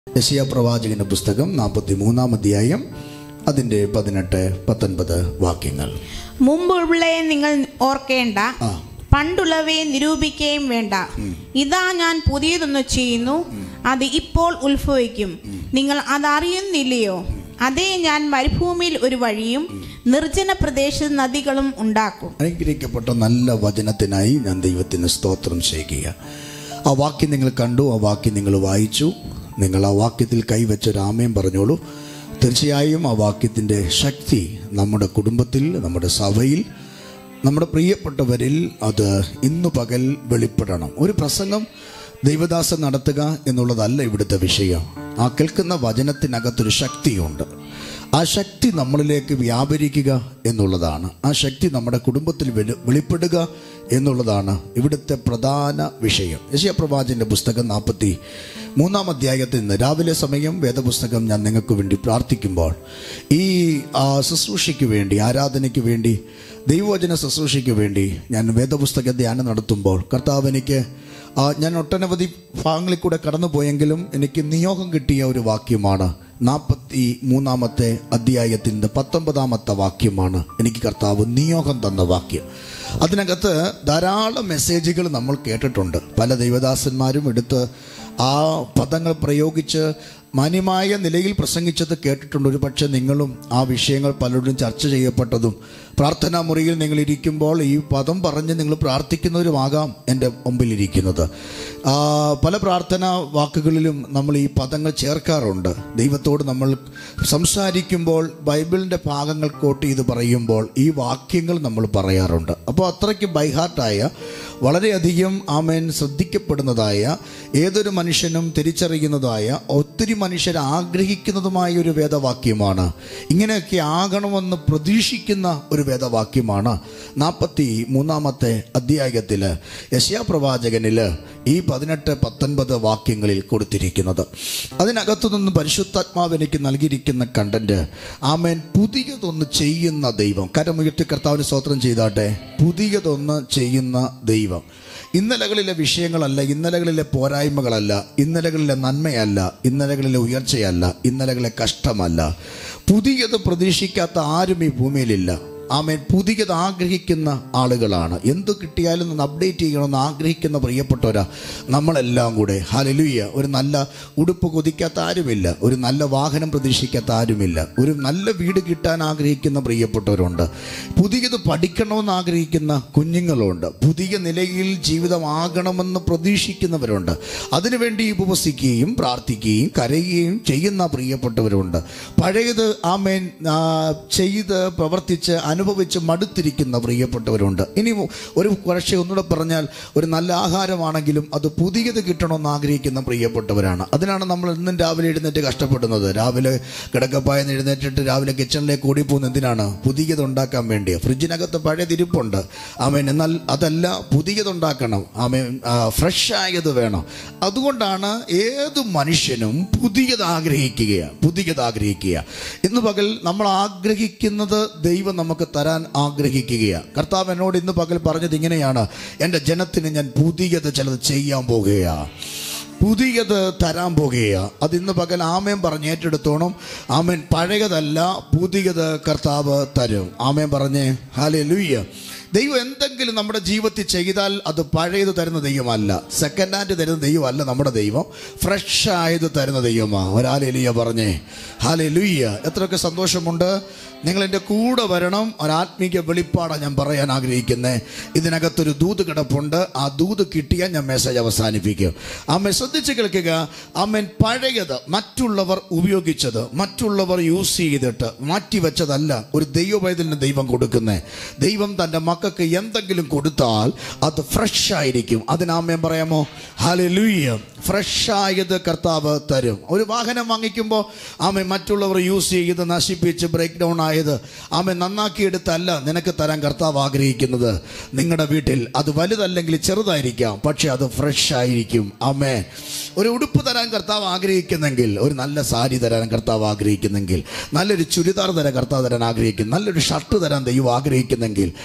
യശയ പ്രവാചകന്റെ പുസ്തകം നാൽപ്പത്തി മൂന്നാം അധ്യായം അതിൻ്റെ പതിനെട്ട് പത്തൊൻപത് വാക്യങ്ങൾ മുമ്പുള്ളയെ നിങ്ങൾ ഓർക്കേണ്ട ആ. പണ്ടുള്ളവയെ നിരൂപിക്കുകയും വേണ്ട ഇതാ ഞാൻ പുതിയതൊന്ന് ചെയ്യുന്നു അത് ഇപ്പോൾ ഉത്ഭവിക്കും നിങ്ങൾ അതറിയുന്നില്ലയോ അതേ ഞാൻ മരുഭൂമിയിൽ ഒരു വഴിയും നിർജ്ജന പ്രദേശത്ത് നദികളും ഉണ്ടാക്കും അനുഗ്രഹിക്കപ്പെട്ട നല്ല വചനത്തിനായി ഞാൻ ദൈവത്തിന് സ്തോത്രം ചെയ്യുക ആ വാക്യം നിങ്ങൾ കണ്ടു ആ വാക്യം നിങ്ങൾ വായിച്ചു നിങ്ങൾ ആ വാക്യത്തിൽ കൈവച്ച രാമയും പറഞ്ഞോളൂ തീർച്ചയായും ആ വാക്യത്തിൻ്റെ ശക്തി നമ്മുടെ കുടുംബത്തിൽ നമ്മുടെ സഭയിൽ നമ്മുടെ പ്രിയപ്പെട്ടവരിൽ അത് ഇന്നു പകൽ വെളിപ്പെടണം ഒരു പ്രസംഗം ദൈവദാസൻ നടത്തുക എന്നുള്ളതല്ല ഇവിടുത്തെ വിഷയം ആ കേൾക്കുന്ന വചനത്തിനകത്തൊരു ശക്തിയുണ്ട് ആ ശക്തി നമ്മളിലേക്ക് വ്യാപരിക്കുക എന്നുള്ളതാണ് ആ ശക്തി നമ്മുടെ കുടുംബത്തിൽ വെളി- വെളിപ്പെടുക എന്നുള്ളതാണ് ഇവിടുത്തെ പ്രധാന വിഷയം യശയ പ്രവാചൻ്റെ പുസ്തകം നാൽപ്പത്തി മൂന്നാം അധ്യായത്തിൽ നിന്ന് രാവിലെ സമയം വേദപുസ്തകം ഞാൻ നിങ്ങൾക്ക് വേണ്ടി പ്രാർത്ഥിക്കുമ്പോൾ ഈ ആ, ശുശ്രൂഷയ്ക്ക് വേണ്ടി ആരാധനയ്ക്ക് വേണ്ടി ദൈവവചന ശുശ്രൂഷയ്ക്ക് വേണ്ടി ഞാൻ വേദപുസ്തക ധ്യാനം നടത്തുമ്പോൾ കർത്താവ് എനിക്ക് ആ, ഞാൻ ഒട്ടനവധി ഭാഗങ്ങളിൽ കൂടെ കടന്നുപോയെങ്കിലും എനിക്ക് നിയോഗം കിട്ടിയ ഒരു വാക്യമാണ് നാൽപ്പത്തി മൂന്നാമത്തെ അധ്യായത്തിൻ്റെ പത്തൊമ്പതാമത്തെ വാക്യമാണ് എനിക്ക് കർത്താവ് നിയോഗം തന്ന വാക്യം അതിനകത്ത് ധാരാളം മെസ്സേജുകൾ നമ്മൾ കേട്ടിട്ടുണ്ട് പല ദൈവദാസന്മാരും എടുത്ത് ആ പദങ്ങൾ പ്രയോഗിച്ച് മാന്യമായ നിലയിൽ പ്രസംഗിച്ചത് കേട്ടിട്ടുണ്ട് ഒരു പക്ഷേ നിങ്ങളും ആ വിഷയങ്ങൾ പലരോടും ചർച്ച ചെയ്യപ്പെട്ടതും പ്രാർത്ഥനാ മുറിയിൽ നിങ്ങൾ ഇരിക്കുമ്പോൾ ഈ പദം പറഞ്ഞ് നിങ്ങൾ പ്രാർത്ഥിക്കുന്നവരുമാകാം എൻ്റെ മുമ്പിലിരിക്കുന്നത് ആ, പല പ്രാർത്ഥനാ വാക്കുകളിലും നമ്മൾ ഈ പദങ്ങൾ ചേർക്കാറുണ്ട് ദൈവത്തോട് നമ്മൾ സംസാരിക്കുമ്പോൾ ബൈബിളിൻ്റെ ഭാഗങ്ങൾ കോട്ട് ചെയ്ത് പറയുമ്പോൾ ഈ വാക്യങ്ങൾ നമ്മൾ പറയാറുണ്ട് അപ്പോൾ അത്രയ്ക്ക് ബൈഹാർട്ടായ വളരെയധികം ആമേൻ ശ്രദ്ധിക്കപ്പെടുന്നതായ ഏതൊരു മനുഷ്യനും തിരിച്ചറിയുന്നതായ ഒത്തിരി മനുഷ്യർ ആഗ്രഹിക്കുന്നതുമായ ഒരു വേദവാക്യമാണ് ഇങ്ങനെയൊക്കെ ആകണമെന്ന് പ്രതീക്ഷിക്കുന്ന ഒരു വേദവാക്യമാണ് നാൽപ്പത്തി മൂന്നാമത്തെ അധ്യായത്തിൽ യശയാപ്രവാചകനിൽ ഈ പതിനെട്ട് പത്തൊൻപത് വാക്യങ്ങളിൽ കൊടുത്തിരിക്കുന്നത് അതിനകത്തു നിന്ന് പരിശുദ്ധാത്മാവ് എനിക്ക് നൽകിയിരിക്കുന്ന കണ്ടന്റ് ആമേൻ പുതിയതൊന്ന് ചെയ്യുന്ന ദൈവം കരമുയർത്തി കർത്താവിന് സ്തോത്രം ചെയ്താട്ടെ പുതിയതൊന്ന് ചെയ്യുന്ന ദൈവം ഇന്നലകളിലെ വിഷയങ്ങളല്ല ഇന്നലകളിലെ പോരായ്മകളല്ല ഇന്നലകളിലെ നന്മയല്ല ഇന്നലകളിലെ ഉയർച്ചയല്ല ഇന്നലകളിലെ കഷ്ടമല്ല പുതിയത് പ്രതീക്ഷിക്കാത്ത ആരും ഈ ഭൂമിയിലില്ല ആമേൻ പുതിയത് ആഗ്രഹിക്കുന്ന ആളുകളാണ് എന്ത് കിട്ടിയാലും ഒന്ന് അപ്ഡേറ്റ് ചെയ്യണമെന്ന് ആഗ്രഹിക്കുന്ന പ്രിയപ്പെട്ടവരാ നമ്മളെല്ലാം കൂടെ ഹലലുയ്യ ഒരു നല്ല ഉടുപ്പ് കൊതിക്കാത്ത ആരുമില്ല ഒരു നല്ല വാഹനം പ്രതീക്ഷിക്കാത്ത ആരുമില്ല ഒരു നല്ല വീട് കിട്ടാൻ ആഗ്രഹിക്കുന്ന പ്രിയപ്പെട്ടവരുണ്ട് പുതിയത് പഠിക്കണമെന്ന് ആഗ്രഹിക്കുന്ന കുഞ്ഞുങ്ങളുണ്ട് പുതിയ നിലയിൽ ജീവിതമാകണമെന്ന് പ്രതീക്ഷിക്കുന്നവരുണ്ട് അതിനുവേണ്ടി ഉപവസിക്കുകയും പ്രാർത്ഥിക്കുകയും കരയുകയും ചെയ്യുന്ന പ്രിയപ്പെട്ടവരുണ്ട് പഴയത് ആമേൻ ആ, ചെയ്ത് പ്രവർത്തിച്ച് അനുഭവിച്ച് മടുത്തിരിക്കുന്ന പ്രിയപ്പെട്ടവരുണ്ട് ഇനി ഒരു കുറച്ച് ഒന്നുകൂടെ പറഞ്ഞാൽ ഒരു നല്ല ആഹാരമാണെങ്കിലും അത് പുതിയത് കിട്ടണമെന്ന് ആഗ്രഹിക്കുന്ന പ്രിയപ്പെട്ടവരാണ് അതിനാണ് നമ്മൾ ഇന്നും രാവിലെ എഴുന്നേറ്റ് കഷ്ടപ്പെടുന്നത് രാവിലെ കിടക്കപ്പായെന്ന് എഴുന്നേറ്റിട്ട് രാവിലെ കിച്ചണിലേക്ക് ഓടിപ്പോകുന്നത് എന്തിനാണ് പുതിയത് ഉണ്ടാക്കാൻ വേണ്ടി ഫ്രിഡ്ജിനകത്ത് പഴയതിരിപ്പുണ്ട് ആമേൻ എന്നാൽ അതല്ല പുതിയതുണ്ടാക്കണം ആമേൻ ഫ്രഷ് ആയത് വേണം അതുകൊണ്ടാണ് ഏത് മനുഷ്യനും പുതിയത് ആഗ്രഹിക്കുകയാണ് പുതിയത് ആഗ്രഹിക്കുക ഇന്ന് പകൽ നമ്മൾ ആഗ്രഹിക്കുന്നത് ദൈവം നമുക്ക് തരാൻ ആഗ്രഹിക്കുകയാണ് കർത്താവ് എന്നോട് ഇന്ന് പകൽ പറഞ്ഞത് ഇങ്ങനെയാണ് എൻ്റെ ജനത്തിന് ഞാൻ പുതിയത് ചിലത് ചെയ്യാൻ പോകുകയാണ് പുതിയത് തരാൻ പോകുകയാ അത് ഇന്ന് പകൽ ആമേൻ പറഞ്ഞ് ഏറ്റെടുത്തോണം ആമേൻ പഴയതല്ല പുതിയത് കർത്താവ് തരും ആമേൻ പറഞ്ഞേ ഹാലേ ലൂയ്യ ദൈവം എന്തെങ്കിലും നമ്മുടെ ജീവിതത്തിൽ ചെയ്താൽ അത് പഴയത് തരുന്ന ദൈവമല്ല സെക്കൻഡ് ഹാൻഡ് തരുന്ന ദൈവമല്ല നമ്മുടെ ദൈവം ഫ്രഷ് ആയത് തരുന്ന ദൈവമാ ഒരാലെലിയ പറഞ്ഞേ ഹാലേ ലൂയ്യ എത്രയൊക്കെ സന്തോഷമുണ്ട് നിങ്ങൾ എൻ്റെ കൂടെ വരണം ഒരാത്മീക വെളിപ്പാടാണ് ഞാൻ പറയാൻ ആഗ്രഹിക്കുന്നത് ഇതിനകത്തൊരു ദൂത് കിടപ്പുണ്ട് ആ ദൂത് കിട്ടിയാൽ ഞാൻ മെസ്സേജ് അവസാനിപ്പിക്കും അമ്മ ശ്രദ്ധിച്ച് കേൾക്കുക അമ്മൻ പഴയത് മറ്റുള്ളവർ ഉപയോഗിച്ചത് മറ്റുള്ളവർ യൂസ് ചെയ്തിട്ട് മാറ്റിവെച്ചതല്ല ഒരു ദൈവവൈതലിന് ദൈവം കൊടുക്കുന്നത് ദൈവം തൻ്റെ മക്കൾക്ക് എന്തെങ്കിലും കൊടുത്താൽ അത് ഫ്രഷ് ആയിരിക്കും അതിനാമ്മയം പറയാമോ ഹാലെ ലൂയ്യ ഫ്രഷ് ആയത് കർത്താവ് തരും ഒരു വാഹനം വാങ്ങിക്കുമ്പോൾ ആമ മറ്റുള്ളവർ യൂസ് ചെയ്ത് നശിപ്പിച്ച് ബ്രേക്ക് ഡൗൺ ആയത് ആമ നന്നാക്കിയെടുത്തല്ല നിനക്ക് തരാൻ കർത്താവ് ആഗ്രഹിക്കുന്നത് നിങ്ങളുടെ വീട്ടിൽ അത് വലുതല്ലെങ്കിൽ ചെറുതായിരിക്കാം പക്ഷെ അത് ഫ്രഷ് ആയിരിക്കും ആമേ ഒരു ഉടുപ്പ് തരാൻ കർത്താവ് ആഗ്രഹിക്കുന്നെങ്കിൽ ഒരു നല്ല സാരി തരാൻ കർത്താവ് ആഗ്രഹിക്കുന്നെങ്കിൽ നല്ലൊരു ചുരിദാർ തരാൻ കർത്താവ് തരാൻ ആഗ്രഹിക്കുന്നു നല്ലൊരു ഷർട്ട് തരാൻ ദൈവം ആഗ്രഹിക്കുന്നെങ്കിൽ അടുത്ത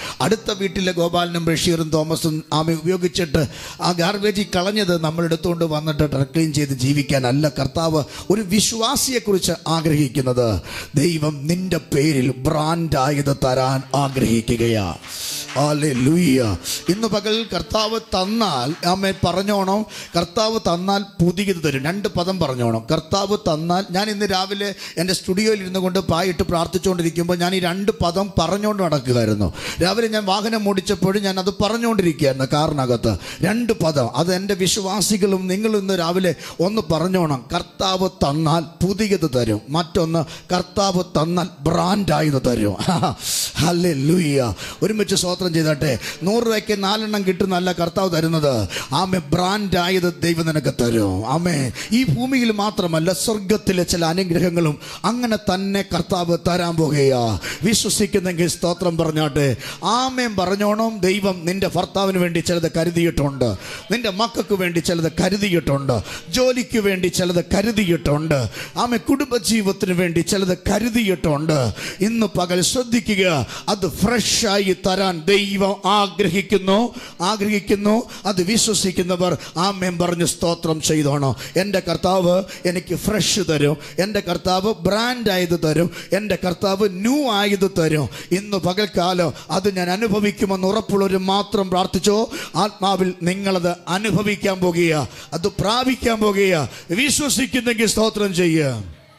അടുത്ത വീട്ടിലെ ഗോപാലനും ബഷീറും തോമസും ആമ ഉപയോഗിച്ചിട്ട് ആ ഗാർബേജിൽ കളഞ്ഞത് നമ്മൾ എടുത്തുകൊണ്ട് വന്നിട്ട് ക്ലീൻ ചെയ്ത് ജീവിക്കാനല്ല കർത്താവ് ഒരു വിശ്വാസിയെക്കുറിച്ച് ആഗ്രഹിക്കുന്നത് ദൈവം നിന്റെ പേരിൽ ബ്രാൻഡായത് തരാൻ ആഗ്രഹിക്കുകയാ ഹല്ലേലൂയ. ഇന്ന് പകൽ കർത്താവ് തന്നാൽ ആമേ പറഞ്ഞോണം കർത്താവ് തന്നാൽ പുതിയത് തരും രണ്ട് പദം പറഞ്ഞോണം കർത്താവ് തന്നാൽ ഞാൻ ഇന്ന് രാവിലെ എൻ്റെ സ്റ്റുഡിയോയിൽ ഇരുന്നു കൊണ്ട് പായിട്ട് പ്രാർത്ഥിച്ചുകൊണ്ടിരിക്കുമ്പോൾ ഞാൻ ഈ രണ്ട് പദം പറഞ്ഞുകൊണ്ട് നടക്കുകയായിരുന്നു രാവിലെ ഞാൻ വാഹനം ഓടിച്ചപ്പോഴും ഞാൻ അത് പറഞ്ഞുകൊണ്ടിരിക്കുകയായിരുന്നു കാറിനകത്ത് രണ്ട് പദം അത് എൻ്റെ വിശ്വാസികളും നിങ്ങളും ഇന്ന് രാവിലെ ഒന്ന് പറഞ്ഞോണം കർത്താവ് തന്നാൽ പുതിയത് തരും മറ്റൊന്ന് കർത്താവ് തന്നാൽ ബ്രാൻഡായത് തരും അല്ലേ ലൂയ്യ ഒരുമിച്ച് സ്വോത്രം ചെയ്തട്ടെ നൂറ് രൂപയ്ക്ക് നാലെണ്ണം കിട്ടുന്നല്ല കർത്താവ് തരുന്നത് ആമെ ബ്രാൻഡായത് ദൈവം നിനക്ക് തരും ആമേ ഈ ഭൂമിയിൽ മാത്രമല്ല സ്വർഗത്തിലെ ചില അനുഗ്രഹങ്ങളും അങ്ങനെ തന്നെ കർത്താവ് തരാൻ പോകുകയാ വിശ്വസിക്കുന്നെങ്കിൽ സ്തോത്രം പറഞ്ഞാട്ടെ ആമേൻ പറഞ്ഞോണം ദൈവം നിന്റെ ഭർത്താവിന് വേണ്ടി ചിലത് കരുതിയിട്ടുണ്ട് നിന്റെ മക്കൾക്ക് വേണ്ടി ചിലത് കരുതിയിട്ടുണ്ട് ജോലിക്ക് വേണ്ടി ചിലത് കരുതിയിട്ടുണ്ട് ആമെ കുടുംബജീവിതത്തിന് വേണ്ടി ചിലത് കരുതിയിട്ടുണ്ട് ഇന്ന് പകൽ ശ്രദ്ധിക്കുക അത് ഫ്രഷായി തരാൻ ദൈവം ആഗ്രഹിക്കുന്നു ആഗ്രഹിക്കുന്നു അത് വിശ്വസിക്കുന്നവർ ആമേൻ പറഞ്ഞ് സ്തോത്രം ചെയ്തോണോ എൻ്റെ കർത്താവ് എനിക്ക് ഫ്രഷ് തരും എൻ്റെ കർത്താവ് ബ്രാൻഡ് ആയത് തരും എൻ്റെ കർത്താവ് ന്യൂ ആയത് തരും ഇന്ന് പകൽക്കാലം അത് ഞാൻ അനുഭവിക്കുമെന്ന് ഉറപ്പുള്ളവർ മാത്രം പ്രാർത്ഥിച്ചോ ആത്മാവിൽ നിങ്ങളത് അനുഭവിക്കാൻ പോകുക അത് പ്രാപിക്കാൻ പോകുക വിശ്വസിക്കുന്നെങ്കിൽ സ്തോത്രം ചെയ്യുക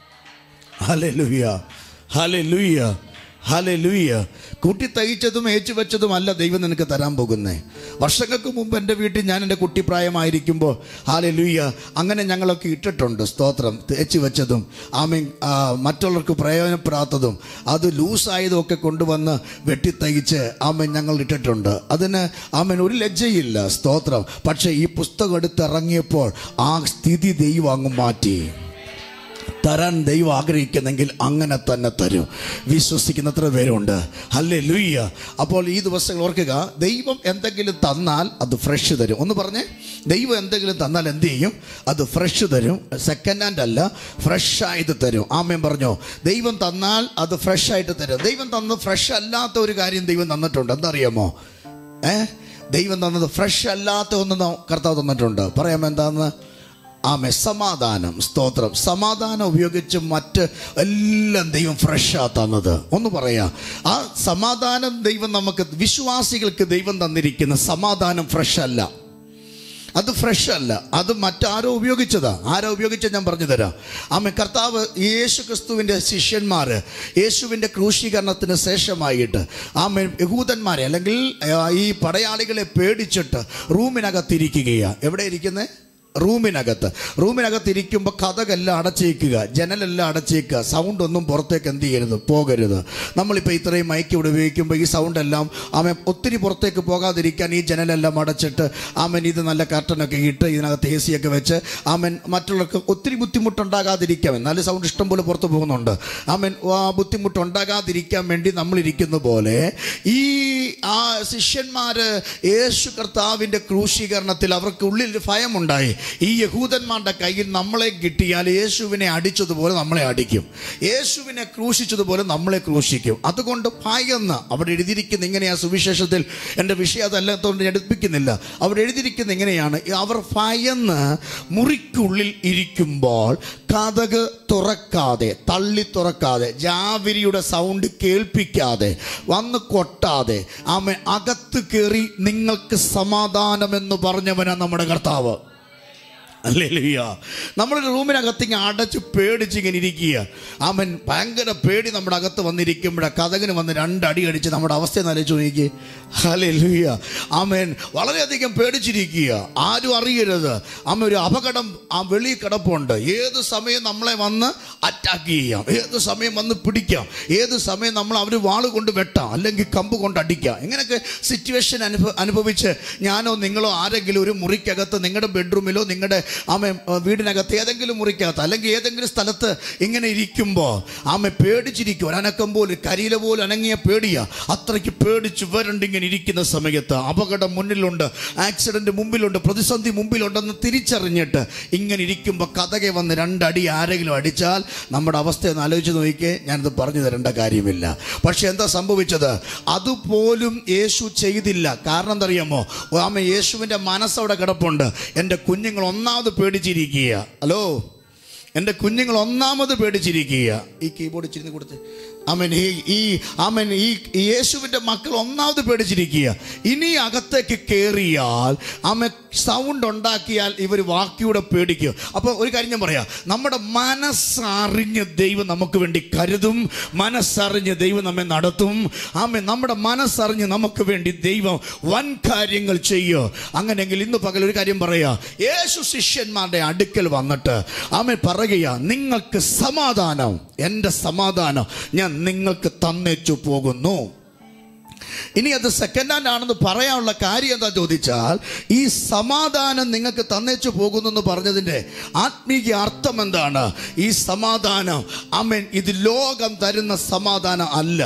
ഹല്ലേലൂയ ഹല്ലേലൂയ ഹല്ലേലൂയ കുട്ടി തയ്ച്ചതും ഏച്ചു വെച്ചതും അല്ല ദൈവം നിനക്ക് തരാൻ പോകുന്നേ വർഷങ്ങൾക്ക് മുമ്പ് എൻ്റെ വീട്ടിൽ ഞാൻ എൻ്റെ കുട്ടിപ്രായമായിരിക്കുമ്പോൾ ഹാലലൂയ അങ്ങനെ ഞങ്ങളൊക്കെ ഇട്ടിട്ടുണ്ട് സ്തോത്രം തേച്ച് വെച്ചതും ആമീൻ ആ, മറ്റുള്ളവർക്ക് പ്രയോജനപ്പെടാത്തതും അത് ലൂസായതും ഒക്കെ കൊണ്ടുവന്ന് വെട്ടി തയ്ച്ച് ആമൻ ഞങ്ങൾ ഇട്ടിട്ടുണ്ട് അതിന് ആമൻ ഒരു ലജ്ജയില്ല സ്തോത്രം പക്ഷേ ഈ പുസ്തകം എടുത്തിറങ്ങിയപ്പോൾ ആ സ്ഥിതി ദൈവം അങ്ങ് മാറ്റി തരാൻ ദൈവം ആഗ്രഹിക്കുന്നെങ്കിൽ അങ്ങനെ തന്നെ തരും വിശ്വസിക്കുന്ന എത്ര പേരുണ്ട് അല്ലേ ലൂയ്യ അപ്പോൾ ഈ ദിവസങ്ങൾ ഓർക്കുക ദൈവം എന്തെങ്കിലും തന്നാൽ അത് ഫ്രഷ് തരും ഒന്ന് പറഞ്ഞേ ദൈവം എന്തെങ്കിലും തന്നാൽ എന്ത് ചെയ്യും അത് ഫ്രഷ് തരും സെക്കൻഡ് ഹാൻഡ് അല്ല ഫ്രഷ് ആയിട്ട് തരും ആമേൻ പറഞ്ഞോ ദൈവം തന്നാൽ അത് ഫ്രഷ് ആയിട്ട് തരും ദൈവം തന്ന ഫ്രഷ് അല്ലാത്ത ഒരു കാര്യം ദൈവം തന്നിട്ടുണ്ട് എന്തറിയാമോ ഏ ദൈവം തന്നത് ഫ്രഷ് അല്ലാത്ത ഒന്ന് ന- കർത്താവ് തന്നിട്ടുണ്ട് പറയാമോ എന്താന്ന് ആമെ സമാധാനം സ്തോത്രം സമാധാനം ഉപയോഗിച്ച് മറ്റ് എല്ലാം ദൈവം ഫ്രഷാ തന്നത് ഒന്ന് പറയാം ആ സമാധാനം ദൈവം നമുക്ക് വിശ്വാസികൾക്ക് ദൈവം തന്നിരിക്കുന്ന സമാധാനം ഫ്രഷ് അല്ല അത് ഫ്രഷ് അല്ല അത് മറ്റാരോ ഉപയോഗിച്ചതാ ആരോ ഉപയോഗിച്ച ഞാൻ പറഞ്ഞു തരാം ആമേ കർത്താവ് യേശു ക്രിസ്തുവിൻ്റെ ശിഷ്യന്മാർ യേശുവിൻ്റെ ക്രൂശീകരണത്തിന് ശേഷമായിട്ട് ആമേ യഹൂദന്മാരെ അല്ലെങ്കിൽ ആ, ഈ പടയാളികളെ പേടിച്ചിട്ട് റൂമിനകത്തിരിക്കുകയാണ് എവിടെ ഇരിക്കുന്നത് റൂമിനകത്ത് റൂമിനകത്ത് ഇരിക്കുമ്പോൾ കഥകെല്ലാം അടച്ചേക്കുക ജനലെല്ലാം അടച്ചേക്കുക സൗണ്ട് ഒന്നും പുറത്തേക്ക് എന്ത് ചെയ്യരുത് പോകരുത് നമ്മളിപ്പോൾ ഇത്രയും മൈക്ക് ഇവിടെ ഉപയോഗിക്കുമ്പോൾ ഈ സൗണ്ട് എല്ലാം ആമൻ ഒത്തിരി പുറത്തേക്ക് പോകാതിരിക്കാൻ ഈ ജനലെല്ലാം അടച്ചിട്ട് ആമൻ ഇത് നല്ല കർട്ടനൊക്കെ ഇട്ട് ഇതിനകത്ത് എ സിയൊക്കെ വെച്ച് ആമൻ മറ്റുള്ളവർക്ക് ഒത്തിരി ബുദ്ധിമുട്ടുണ്ടാകാതിരിക്കാൻ എന്നാലും സൗണ്ട് ഇഷ്ടം പോലെ പുറത്ത് പോകുന്നുണ്ട് ആമൻ ആ ബുദ്ധിമുട്ടുണ്ടാകാതിരിക്കാൻ വേണ്ടി നമ്മളിരിക്കുന്ന പോലെ ഈ ആ ശിഷ്യന്മാര് യേശു കർത്താവിൻ്റെ ക്രൂശീകരണത്തിൽ അവർക്ക് ഉള്ളിൽ ഒരു ഭയമുണ്ടായി ഈ യഹൂദന്മാരുടെ കയ്യിൽ നമ്മളെ കിട്ടിയാൽ യേശുവിനെ അടിച്ചതുപോലെ നമ്മളെ അടിക്കും യേശുവിനെ ക്രൂശിച്ചതുപോലെ നമ്മളെ ക്രൂശിക്കും അതുകൊണ്ട് ഭയന്ന് അവിടെ എഴുതിയിരിക്കുന്ന ഇങ്ങനെയാ സുവിശേഷത്തിൽ എൻ്റെ വിഷയം അതല്ലാത്തതുകൊണ്ട് ഞാൻ എടുപ്പിക്കുന്നില്ല അവിടെ എഴുതിയിരിക്കുന്ന ഇങ്ങനെയാണ് അവർ ഭയന്ന് മുറിക്കുള്ളിൽ ഇരിക്കുമ്പോൾ കഥക് തുറക്കാതെ തള്ളി തുറക്കാതെ ജാവിരിയുടെ സൗണ്ട് കേൾപ്പിക്കാതെ വന്ന് കൊട്ടാതെ ആമ അകത്ത് കയറി നിങ്ങൾക്ക് സമാധാനമെന്ന് പറഞ്ഞവനാ നമ്മുടെ കർത്താവ് അല്ലേലുയ്യ നമ്മളൊരു റൂമിനകത്ത് ഇങ്ങനെ അടച്ച് പേടിച്ച് ഇങ്ങനെ ഇരിക്കുക ആമൻ ഭയങ്കര പേടി നമ്മുടെ അകത്ത് വന്നിരിക്കുമ്പോഴാണ് കഥകിന് വന്ന് രണ്ടടി അടിച്ച് നമ്മുടെ അവസ്ഥ നലച്ചു നോക്കി ഹല്ലേലൂയ ആമേൻ വളരെയധികം പേടിച്ചിരിക്കുക ആരും അറിയരുത് ആമ ഒരു അപകടം ആ വെളി കിടപ്പുണ്ട് ഏത് സമയം നമ്മളെ വന്ന് അറ്റാക്ക് ചെയ്യാം ഏത് സമയം വന്ന് പിടിക്കാം ഏത് സമയം നമ്മൾ അവർ വാള് കൊണ്ട് വെട്ടാം അല്ലെങ്കിൽ കമ്പ് കൊണ്ട് അടിക്കാം ഇങ്ങനെയൊക്കെ സിറ്റുവേഷൻ അനുഭവ അനുഭവിച്ച് ഞാനോ നിങ്ങളോ ആരെങ്കിലും ഒരു മുറിക്കകത്ത് നിങ്ങളുടെ ബെഡ്റൂമിലോ നിങ്ങളുടെ ആമ വീടിനകത്ത് ഏതെങ്കിലും മുറിക്കകത്ത് അല്ലെങ്കിൽ ഏതെങ്കിലും സ്ഥലത്ത് ഇങ്ങനെ ഇരിക്കുമ്പോൾ ആമ പേടിച്ചിരിക്കും ഒരനക്കം പോലും കരിയില പോലും അനങ്ങിയ പേടിയാ അത്രയ്ക്ക് പേടിച്ച് വരണ്ട് ഇങ്ങനെ ഇരിക്കുന്ന സമയത്ത് അപകടം മുന്നിലുണ്ട് ആക്സിഡന്റ് മുമ്പിലുണ്ട് പ്രതിസന്ധി മുമ്പിലുണ്ടെന്ന് തിരിച്ചറിഞ്ഞിട്ട് ഇങ്ങനെ ഇരിക്കുമ്പോൾ കഥകെ വന്ന് രണ്ടടി ആരെങ്കിലും അടിച്ചാൽ നമ്മുടെ അവസ്ഥ ഒന്ന് ആലോചിച്ച് നോക്കിയേ ഞാനിത് പറഞ്ഞു തരേണ്ട കാര്യമില്ല പക്ഷെ എന്താ സംഭവിച്ചത് അതുപോലും യേശു ചെയ്തില്ല കാരണം എന്തറിയാമോ ആമ യേശുവിൻ്റെ മനസ്സവിടെ കിടപ്പുണ്ട് എൻ്റെ കുഞ്ഞുങ്ങൾ ഒന്നാമത് പേടിച്ചിരിക്കുക ഹലോ എൻ്റെ കുഞ്ഞുങ്ങൾ ഒന്നാമത് പേടിച്ചിരിക്കുക ഈ കീബോർഡ് ചിരിന്ന് കൊടുത്ത് ആമൻ ഈ ഈ ആമൻ ഈ ഈ യേശുവിൻ്റെ മക്കൾ ഒന്നാമത് പേടിച്ചിരിക്കുക ഇനി അകത്തേക്ക് കയറിയാൽ ആമ സൗണ്ട് ഉണ്ടാക്കിയാൽ ഇവർ വാക്കിയൂടെ പേടിക്കും അപ്പോൾ ഒരു കാര്യം ഞാൻ പറയാം നമ്മുടെ മനസ്സറിഞ്ഞ് ദൈവം നമുക്ക് വേണ്ടി കരുതും മനസ്സറിഞ്ഞ് ദൈവം നമ്മെ നടത്തും ആമേ നമ്മുടെ മനസ്സറിഞ്ഞ് നമുക്ക് വേണ്ടി ദൈവം വൻ കാര്യങ്ങൾ ചെയ്യോ അങ്ങനെയെങ്കിൽ ഇന്ന് പകൽ ഒരു കാര്യം പറയാ യേശു ശിഷ്യന്മാരുടെ അടുക്കൽ വന്നിട്ട് ആമേ പറയുക നിങ്ങൾക്ക് സമാധാനം എൻ്റെ സമാധാനം ഞാൻ നിങ്ങൾക്ക് തന്നേച്ചു പോകുന്നു ഇനി അത് സെക്കൻഡ് ഹാൻഡ് ആണെന്ന് പറയാനുള്ള കാര്യം എന്താ ചോദിച്ചാൽ ഈ സമാധാനം നിങ്ങൾക്ക് തന്നേച്ചു പോകുന്നു എന്ന് പറഞ്ഞതിൻ്റെ ആത്മീയ അർത്ഥം എന്താണ് ഈ സമാധാനം അമ്മൻ ഇത് ലോകം തരുന്ന സമാധാനം അല്ല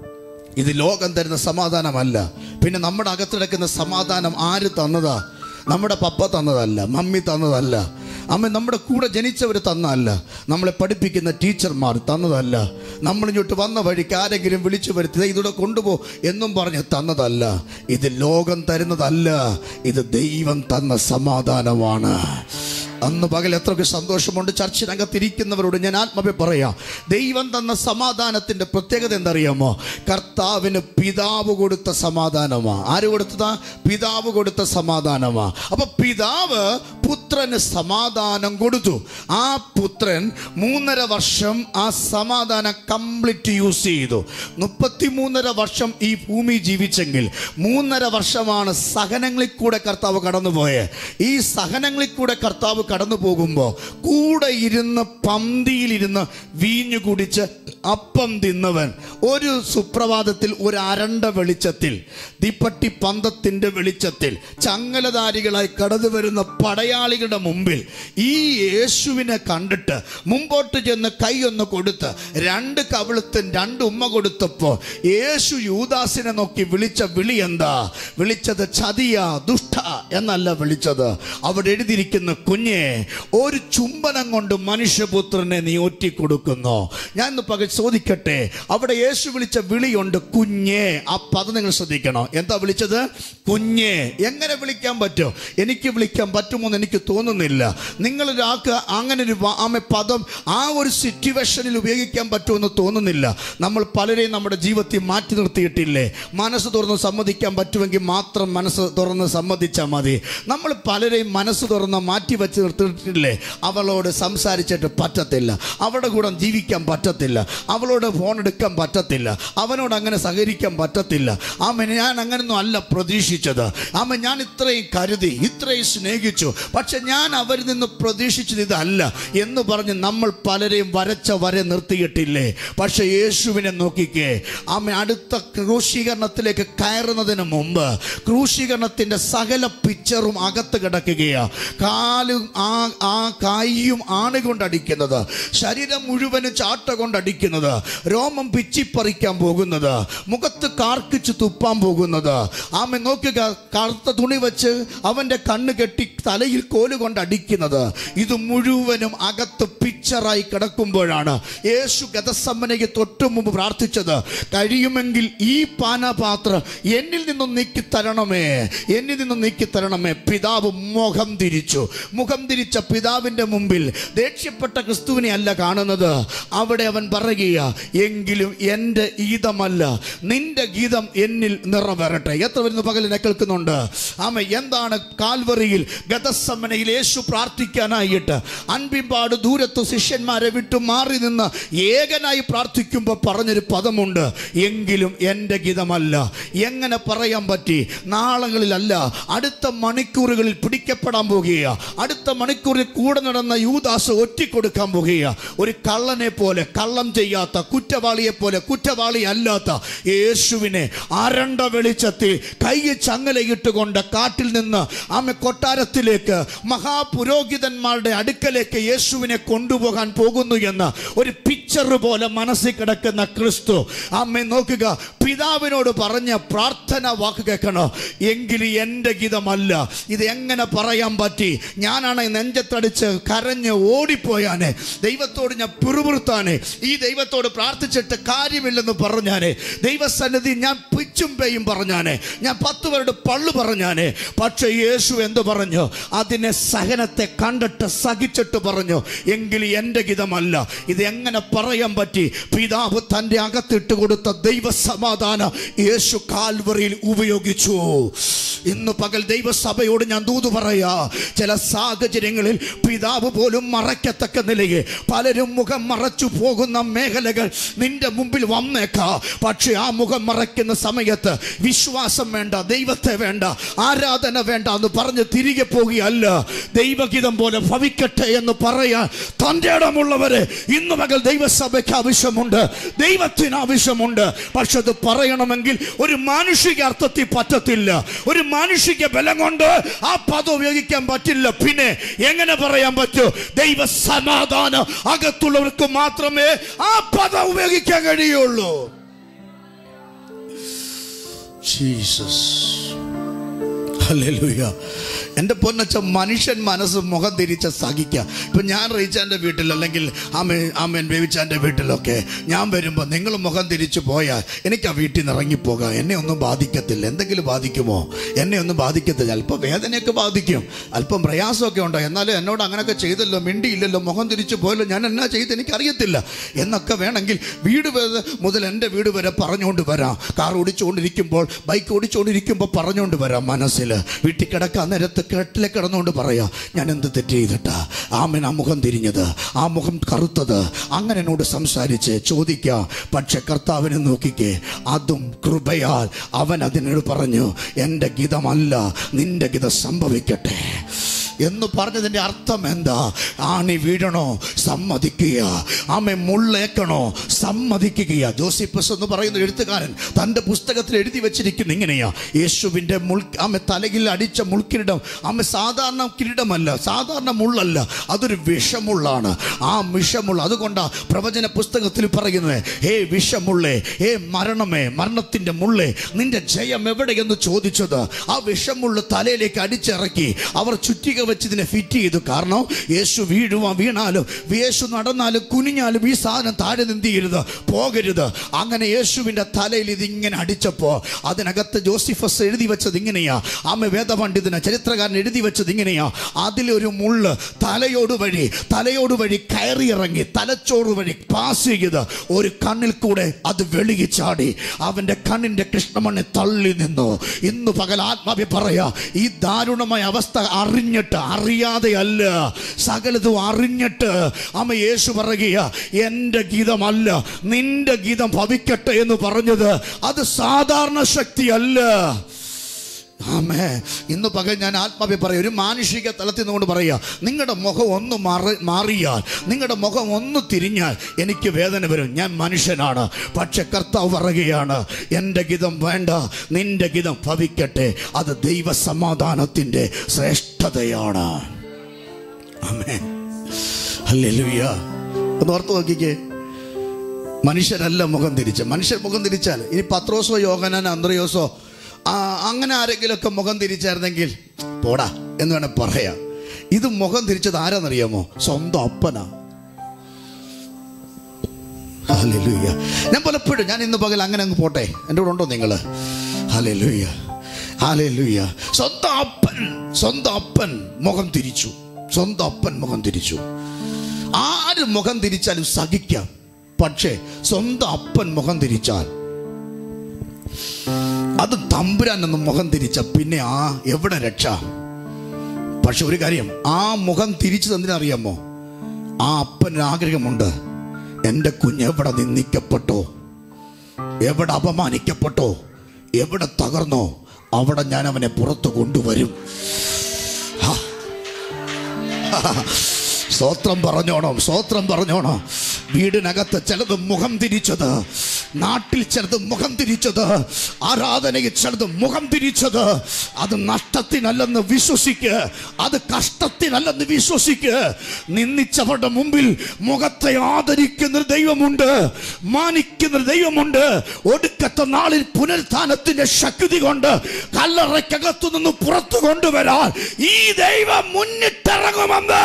ഇത് ലോകം തരുന്ന സമാധാനമല്ല പിന്നെ നമ്മുടെ അകത്തിടക്കുന്ന സമാധാനം ആര് തന്നതാ നമ്മുടെ പപ്പ തന്നതല്ല മമ്മി തന്നതല്ല അമ്മ നമ്മുടെ കൂടെ ജനിച്ചവർ തന്നതല്ല നമ്മളെ പഠിപ്പിക്കുന്ന ടീച്ചർമാർ തന്നതല്ല നമ്മളിങ്ങോട്ട് വന്ന വഴിക്ക് ആരെങ്കിലും വിളിച്ചു വരുത്തി "ദേ ഇതിവിടെ കൊണ്ടുപോ എന്നും പറഞ്ഞ് തന്നതല്ല ഇത് ലോകം തരുന്നതല്ല ഇത് ദൈവം തന്ന സമാധാനമാണ് അന്ന് പകൽ എത്രയൊക്കെ സന്തോഷമുണ്ട് ചർച്ചിനകത്തിരിക്കുന്നവരോട് ഞാൻ ആത്മവെ പറയാം ദൈവം തന്ന സമാധാനത്തിന്റെ പ്രത്യേകത എന്തറിയാമോ കർത്താവിന് പിതാവ് കൊടുത്ത സമാധാനമാ ആര് കൊടുത്തതാ പിതാവ് കൊടുത്ത സമാധാനമാ അപ്പൊ പിതാവ് പുത്രന് സമാധാനം കൊടുത്തു ആ പുത്രൻ മൂന്നര വർഷം ആ സമാധാനം കംപ്ലീറ്റ് യൂസ് ചെയ്തു മുപ്പത്തിമൂന്നര വർഷം ഈ ഭൂമി ജീവിച്ചെങ്കിൽ മൂന്നര വർഷമാണ് സഹനങ്ങളിൽ കൂടെ കർത്താവ് കടന്നുപോയെ ഈ സഹനങ്ങളിൽ കൂടെ കർത്താവ് കടന്നു പോകുമ്പോൾ കൂടെ ഇരുന്ന് പന്തിയിലിരുന്ന് വീഞ്ഞു കുടിച്ച് അപ്പം തിന്നവൻ ഒരു സുപ്രഭാതത്തിൽ ഒരു അരണ്ട വെളിച്ചത്തിൽ തീപ്പട്ടി പന്തത്തിന്റെ വെളിച്ചത്തിൽ ചങ്ങലധാരികളായി കടന്നു വരുന്ന പടയാളികളുടെ മുമ്പിൽ ഈ യേശുവിനെ കണ്ടിട്ട് മുമ്പോട്ട് ചെന്ന് കൈ ഒന്ന് കൊടുത്ത് രണ്ട് കവിളത്തും രണ്ട് ഉമ്മ കൊടുത്തപ്പോ യേശു യൂദാസിനെ നോക്കി വിളിച്ച വിളി എന്താ വിളിച്ചത് ചതിയ ദുഷ്ട എന്നല്ല വിളിച്ചത് അവിടെ എഴുതിയിരിക്കുന്ന കുഞ്ഞെ ഒരു ചുംബനം കൊണ്ട് മനുഷ്യപുത്രനെ നീ ഒറ്റിക്കൊടുക്കുന്നു ഞാൻ ഇന്ന് പകൽ ചോദിക്കട്ടെ അവിടെ യേശു വിളിച്ച വിളിയുണ്ട് കുഞ്ഞെ ആ പദം നിങ്ങൾ ശ്രദ്ധിക്കണം എന്താ വിളിച്ചത് കുഞ്ഞെ എങ്ങനെ വിളിക്കാൻ പറ്റും എനിക്ക് വിളിക്കാൻ പറ്റുമോ എന്ന് എനിക്ക് തോന്നുന്നില്ല നിങ്ങൾ ഒരാൾക്ക് അങ്ങനെ ഒരു വാ- ആമെ പദം ആ ഒരു സിറ്റുവേഷനിൽ ഉപയോഗിക്കാൻ പറ്റുമെന്ന് തോന്നുന്നില്ല നമ്മൾ പലരെയും നമ്മുടെ ജീവിതത്തിൽ മാറ്റി നിർത്തിയിട്ടില്ലേ മനസ്സ് തുറന്ന് സമ്മതിക്കാൻ പറ്റുമെങ്കിൽ മാത്രം മനസ്സ് തുറന്ന് സമ്മതിച്ചാൽ മതി നമ്മൾ പലരെയും മനസ്സ് തുറന്ന് മാറ്റി വെച്ച് നിർത്തിയിട്ടില്ലേ അവളോട് സംസാരിച്ചിട്ട് പറ്റത്തില്ല അവളുടെ കൂടെ ജീവിക്കാൻ പറ്റത്തില്ല അവളോട് ഫോൺ എടുക്കാൻ പറ്റത്തില്ല അവനോട് അങ്ങനെ സഹകരിക്കാൻ പറ്റത്തില്ല ആമ ഞാൻ അങ്ങനൊന്നും അല്ല പ്രതീക്ഷിച്ചത് ആമ ഞാൻ ഇത്രയും കരുതി ഇത്രയും സ്നേഹിച്ചു പക്ഷെ ഞാൻ അവരിൽ നിന്ന് പ്രതീക്ഷിച്ചത് ഇതല്ല എന്ന് പറഞ്ഞ് നമ്മൾ പലരെയും വരച്ച വരെ നിർത്തിയിട്ടില്ലേ പക്ഷെ യേശുവിനെ നോക്കിക്കേ ആമ അടുത്ത ക്രൂശീകരണത്തിലേക്ക് കയറുന്നതിന് മുമ്പ് ക്രൂശീകരണത്തിന്റെ സകല പിക്ചറും അകത്ത് കിടക്കുകയാ കാലും ആ ആ കൈയും ആണ് കൊണ്ടടിക്കുന്നത് ശരീരം മുഴുവനും ചാട്ട കൊണ്ടടിക്കുന്നത് രോമം പിച്ചിപ്പറിക്കാൻ പോകുന്നത് മുഖത്ത് കാർക്കിച്ച് തുപ്പാൻ പോകുന്നത് ആമ നോക്കുക കറുത്ത തുണി വെച്ച് അവന്റെ കണ്ണ് കെട്ടി തലയിൽ കോല് കൊണ്ട് അടിക്കുന്നത് ഇത് മുഴുവനും അകത്ത് പിക്ചറായി കിടക്കുമ്പോഴാണ് യേശു ഗതസമ്മനയ്ക്ക് തൊട്ടു മുമ്പ് പ്രാർത്ഥിച്ചത് കഴിയുമെങ്കിൽ ഈ പാനപാത്രം എന്നിൽ നിന്നും നീക്കി തരണമേ എന്നിൽ നിന്നും നീക്കി തരണമേ പിതാവ് മുഖം തിരിച്ചു മുഖം തിരിച്ച പിതാവിന്റെ മുമ്പിൽ ദേഷ്യപ്പെട്ട ക്രിസ്തുവിനെ അല്ല കാണുന്നത് അവിടെ അവൻ പറയുക എങ്കിലും എൻ്റെ ഗീതമല്ല നിന്റെ ഗീതം എന്നിൽ നിറവേറട്ടെ എത്ര വരുന്ന പകലിനെ കേൾക്കുന്നുണ്ട് ആമ എന്താണ് കാൽവറിയിൽ ഗതസമ്മനയിൽ യേശു പ്രാർത്ഥിക്കാനായിട്ട് അൻപിമ്പാട് ദൂരത്ത് ശിഷ്യന്മാരെ വിട്ടു മാറി നിന്ന് ഏകനായി പ്രാർത്ഥിക്കുമ്പോൾ പറഞ്ഞൊരു പദമുണ്ട് എങ്കിലും എൻ്റെ ഗീതമല്ല എങ്ങനെ പറയാൻ പറ്റി നാളങ്ങളിലല്ല അടുത്ത മണിക്കൂറുകളിൽ പിടിക്കപ്പെടാൻ പോകുക അടുത്ത മണിക്കൂറിൽ കൂടെ നടന്ന യൂദാസ് ഒറ്റിക്കൊടുക്കാൻ പോകുക ഒരു കള്ളനെ പോലെ കള്ളം ചെയ്യാത്ത കുറ്റവാളിയെ പോലെ കുറ്റവാളി അല്ലാത്ത യേശുവിനെ അരണ്ട വെളിച്ചത്തിൽ കൈ ചങ്ങലയിട്ടുകൊണ്ട് കാട്ടിൽ നിന്ന് ആമ കൊട്ടാരത്തിലേക്ക് മഹാപുരോഹിതന്മാരുടെ അടുക്കലേക്ക് യേശുവിനെ കൊണ്ടുപോകാൻ പോകുന്നു എന്ന് ഒരു പിക്ചർ പോലെ മനസ്സിൽ കിടക്കുന്ന ക്രിസ്തു അമ്മ നോക്കുക പിതാവിനോട് പറഞ്ഞ പ്രാർത്ഥന വാക്ക് കേൾക്കണോ എങ്കിൽ എൻ്റെ ഗീതമല്ല ഇത് എങ്ങനെ പറയാൻ പറ്റി ഞാനാണ് നെഞ്ചത്തടിച്ച് കരഞ്ഞ് ഓടിപ്പോയാനെ ദൈവത്തോട് ഞാൻ പിറുപിറുത്താനെ ഈ ദൈവത്തോട് പ്രാർത്ഥിച്ചിട്ട് കാര്യമില്ലെന്ന് പറഞ്ഞാനെ ദൈവസന്നിധി ഞാൻ പിച്ചും പേയും പറഞ്ഞാനെ ഞാൻ പത്ത് പേരുടെ പള്ളു പറഞ്ഞാനെ പക്ഷെ യേശു എന്ത് പറഞ്ഞു അതിനെ സഹനത്തെ കണ്ടിട്ട് സഹിച്ചിട്ട് പറഞ്ഞു എങ്കിൽ എൻ്റെ ഗീതമല്ല ഇത് എങ്ങനെ പറയാൻ പറ്റി പിതാവ് തൻ്റെ അകത്തിട്ട് കൊടുത്ത ദൈവ സമാധാനം യേശു കാൽവറിയിൽ ഉപയോഗിച്ചു ഇന്ന് പകൽ ദൈവസഭയോട് ഞാൻ ദൂത് പറയാ ചില സാഹചര്യങ്ങളിൽ പിതാവ് പോലും മറയ്ക്കത്തക്ക നിലയിൽ പലരും മുഖം മറച്ചു പോകുന്ന മേഖലകൾ നിന്റെ മുമ്പിൽ വന്നേക്കാ പക്ഷെ ആ മുഖം മറയ്ക്കുന്ന സമയത്ത് വിശ്വാസം വേണ്ട ദൈവത്തെ വേണ്ട ആരാധന വേണ്ട എന്ന് പറഞ്ഞ് തിരികെ പോകുകയല്ല ദൈവഗീതം പോലെ ഭവിക്കട്ടെ എന്ന് പറയാൻ തൻ്റെ ഇടമുള്ളവരെ ഇന്ന് മകൾ ദൈവസഭയ്ക്ക് ആവശ്യമുണ്ട് ദൈവത്തിന് ആവശ്യമുണ്ട് പക്ഷെ അത് പറയണമെങ്കിൽ ഒരു മാനുഷിക അർത്ഥത്തിൽ പറ്റത്തില്ല ഒരു മാനുഷിക ബലം കൊണ്ട് ആ പദം ഉപയോഗിക്കാൻ പറ്റില്ല പിന്നെ എങ്ങനെ പറയാൻ പറ്റൂ ദൈവ സമാധാനം അകത്തുള്ളവർക്ക് മാത്രമേ ആ പദം ഉപയോഗിക്കാൻ കഴിയുള്ളൂ ജീസസ് ഹല്ലേലൂയ എൻ്റെ പൊന്നച്ച മനുഷ്യൻ മനസ്സ് മുഖം തിരിച്ച സഹിക്കുക ഇപ്പം ഞാൻ റീച്ചാൻ്റെ വീട്ടിൽ അല്ലെങ്കിൽ ആമേ ആമേൻ ബേബിച്ചാൻ്റെ വീട്ടിലൊക്കെ ഞാൻ വരുമ്പോൾ നിങ്ങൾ മുഖം തിരിച്ചു പോയാൽ എനിക്ക് ആ വീട്ടിൽ നിന്ന് ഇറങ്ങിപ്പോകാം എന്നെ ഒന്നും ബാധിക്കത്തില്ല എന്തെങ്കിലും ബാധിക്കുമോ എന്നെ ഒന്നും ബാധിക്കത്തില്ല അല്പം വേദനയൊക്കെ ബാധിക്കും അല്പം പ്രയാസമൊക്കെ ഉണ്ടോ എന്നാലും എന്നോട് അങ്ങനെയൊക്കെ ചെയ്തല്ലോ മിണ്ടിയില്ലല്ലോ മുഖം തിരിച്ചു പോയല്ലോ ഞാൻ എന്നാ ചെയ്ത് എനിക്കറിയത്തില്ല എന്നൊക്കെ വേണമെങ്കിൽ വീട് വരെ മുതൽ എൻ്റെ വീട് വരെ പറഞ്ഞുകൊണ്ട് വരാം കാർ ഓടിച്ചുകൊണ്ടിരിക്കുമ്പോൾ ബൈക്ക് ഓടിച്ചുകൊണ്ടിരിക്കുമ്പോൾ പറഞ്ഞുകൊണ്ട് വരാം മനസ്സിൽ വീട്ടിൽ കിടക്കാൻ നേരത്ത് കെട്ടിലെ കിടന്നുകൊണ്ട് പറയാം ഞാൻ എന്ത് തെറ്റ് ചെയ്തിട്ടാ ആമൻ ആ മുഖം തിരിഞ്ഞത് ആ മുഖം കറുത്തത് അങ്ങനെ എന്നോട് സംസാരിച്ച് ചോദിക്കാം പക്ഷെ കർത്താവിനെ നോക്കിക്കേ അതും കൃപയാൽ അവൻ അതിനോട് പറഞ്ഞു എൻ്റെ ഗീതമല്ല നിന്റെ ഗീതം സംഭവിക്കട്ടെ എന്ന് പറഞ്ഞതിൻ്റെ അർത്ഥം എന്താ ആണി വീഴണോ സമ്മതിക്കുക ആമെ മുള്ളേക്കണോ സമ്മതിക്കുക ജോസിപ്പസ് എന്ന് പറയുന്ന എഴുത്തുകാരൻ തൻ്റെ പുസ്തകത്തിൽ എഴുതി വെച്ചിരിക്കുന്നു ഇങ്ങനെയാ യേശുവിൻ്റെ മുൾ ആമെ തലയിൽ അടിച്ച മുൾക്കിരീടം ആമെ സാധാരണ കിരീടമല്ല സാധാരണ മുള്ളല്ല അതൊരു വിഷമുള്ളാണ് ആ വിഷമുള്ള അതുകൊണ്ടാ പ്രവചന പുസ്തകത്തിൽ പറയുന്നത് ഹേ വിഷമുള്ളേ ഹേ മരണമേ മരണത്തിൻ്റെ മുള്ളേ നിന്റെ ജയം എവിടെയെന്ന് ചോദിച്ചത് ആ വിഷമുള്ള തലയിലേക്ക് അടിച്ചിറക്കി അവർ ചുറ്റിക വെച്ച് ഇതിനെ ഫിറ്റ് ചെയ്തു കാരണം യേശു വീഴുവാ വീണാലും യേശു നടന്നാലും കുനിഞ്ഞാലും ഈ സാധനം താഴെ എന്ത് ചെയ്യരുത് പോകരുത് അങ്ങനെ യേശുവിൻ്റെ തലയിൽ ഇതിങ്ങനെ അടിച്ചപ്പോൾ അതിനകത്ത് ജോസിഫസ് എഴുതി വെച്ചത് ഇങ്ങനെയാ ആമ വേദപണ്ഡിതന് ചരിത്രകാരൻ എഴുതി വെച്ചത് ഇങ്ങനെയാ അതിലൊരു മുള്ള് തലയോട് വഴി തലയോട് വഴി കയറിയിറങ്ങി തലച്ചോറ് വഴി പാസ് ചെയ്ത് ഒരു കണ്ണിൽ കൂടെ അത് വെളുകി ചാടി അവൻ്റെ കണ്ണിൻ്റെ കൃഷ്ണമണ്ണി തള്ളി നിന്നു ഇന്ന് പകൽ ആത്മാവി പറയാ ഈ ദാരുണമായ അവസ്ഥ അറിഞ്ഞിട്ട് അറിയാതെ അല്ല സകലതും അറിഞ്ഞിട്ട് അമ്മ യേശു പറയുക എൻ്റെ ഗീതമല്ല നിന്റെ ഗീതം ഭവിക്കട്ടെ എന്ന് പറഞ്ഞത് അത് സാധാരണ ശക്തിയല്ല ആമേ ഇന്ന് പകൽ ഞാൻ ആത്മാവി പറയും ഒരു മാനുഷിക തലത്തിൽ നിന്നുകൊണ്ട് പറയുക നിങ്ങളുടെ മുഖം ഒന്ന് മാറി മാറിയാൽ നിങ്ങളുടെ മുഖം ഒന്ന് തിരിഞ്ഞാൽ എനിക്ക് വേദന വരും ഞാൻ മനുഷ്യനാണ് പക്ഷെ കർത്താവ് പറയുകയാണ് എൻ്റെ ഗീതം വേണ്ട നിന്റെ ഗീതം ഭവിക്കട്ടെ അത് ദൈവ സമാധാനത്തിൻ്റെ ശ്രേഷ്ഠതയാണ് ആമേ ഹല്ലേലൂയ ഒന്ന് ഓർത്ത് നോക്കിക്കേ മനുഷ്യരല്ല മുഖം തിരിച്ച് മനുഷ്യർ മുഖം തിരിച്ചാൽ ഇനി പത്രോസോ യോഗനാൻ അന്ത്രയോസോ ആ, അങ്ങനെ ആരെങ്കിലുമൊക്കെ മുഖം തിരിച്ചായിരുന്നെങ്കിൽ പോടാ എന്ന് വേണേൽ പറയാം ഇത് മുഖം തിരിച്ചത് ആരാന്നറിയാമോ സ്വന്തം അപ്പനാ ഹല്ലേലൂയ ഞാൻ പലപ്പോഴും ഞാൻ ഇന്ന് പകൽ അങ്ങനെ അങ്ങ് പോട്ടെ എൻ്റെ കൂടെ ഉണ്ടോ നിങ്ങൾ ഹല്ലേലൂയ ഹല്ലേലൂയ സ്വന്തം അപ്പൻ സ്വന്തം അപ്പൻ മുഖം തിരിച്ചു സ്വന്തം അപ്പൻ മുഖം തിരിച്ചു ആര് മുഖം തിരിച്ചാലും സഹിക്കാം പക്ഷേ സ്വന്തം അപ്പൻ മുഖം തിരിച്ചാൽ അത് തമ്പുരാൻ എന്ന് മുഖം തിരിച്ച പിന്നെ ആ എവിടെ രക്ഷ പക്ഷെ ഒരു കാര്യം ആ മുഖം തിരിച്ചു തന്നിനറിയാമോ ആ അപ്പന് ആഗ്രഹമുണ്ട് എൻ്റെ കുഞ്ഞ് എവിടെ നിന്ദിക്കപ്പെട്ടോ എവിടെ അപമാനിക്കപ്പെട്ടോ എവിടെ തകർന്നോ അവിടെ ഞാൻ അവനെ പുറത്തു കൊണ്ടുവരും ഹാ. സ്തോത്രം പറഞ്ഞോണം സ്തോത്രം പറഞ്ഞോണം വീടിനകത്ത് ചിലത് മുഖം തിരിച്ചത് നാട്ടിൽ ചിലത് മുഖം തിരിച്ചത് ആരാധനയിൽ ചിലത് മുഖം തിരിച്ചത് അത് നഷ്ടത്തിനല്ലെന്ന് വിശ്വസിക്ക് അത് കഷ്ടത്തിനല്ലെന്ന് വിശ്വസിക്ക് നിന്ദിച്ചവരുടെ മുമ്പിൽ മുഖത്തെ ആദരിക്കുന്ന ഒരു ദൈവമുണ്ട് മാനിക്കുന്ന ഒരു ദൈവമുണ്ട് ഒടുക്കത്തെ നാളിൽ പുനരുത്ഥാനത്തിന്റെ ശക്തി കൊണ്ട് കല്ലറയ്ക്കകത്തു നിന്ന് പുറത്തു കൊണ്ടുവരാൻ ഈ ദൈവം മുന്നിട്ടിറങ്ങുമെന്ന്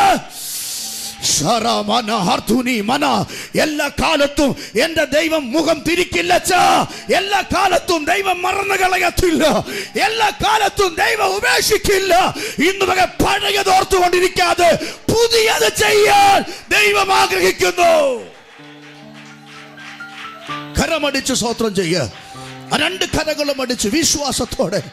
ശരമന ഹർത്തുനി മന എല്ലാ കാലത്തും എന്റെ ദൈവം മുഖം തിരിക്കില്ല അച്ഛാ. എല്ലാ കാലത്തും ദൈവം മറന്നു കളയത്തില്ല എല്ലാ കാലത്തും ദൈവം ഉപേക്ഷിക്കില്ല ഇന്ന് വരെ പഴയത് ഓർത്തുകൊണ്ടിരിക്കാതെ പുതിയത് ചെയ്യാൻ ദൈവം ആഗ്രഹിക്കുന്നു കരമടിച്ച് സ്വത്രം ചെയ്യ ആ രണ്ട് കരകളും അടിച്ച് വിശ്വാസത്തോടെ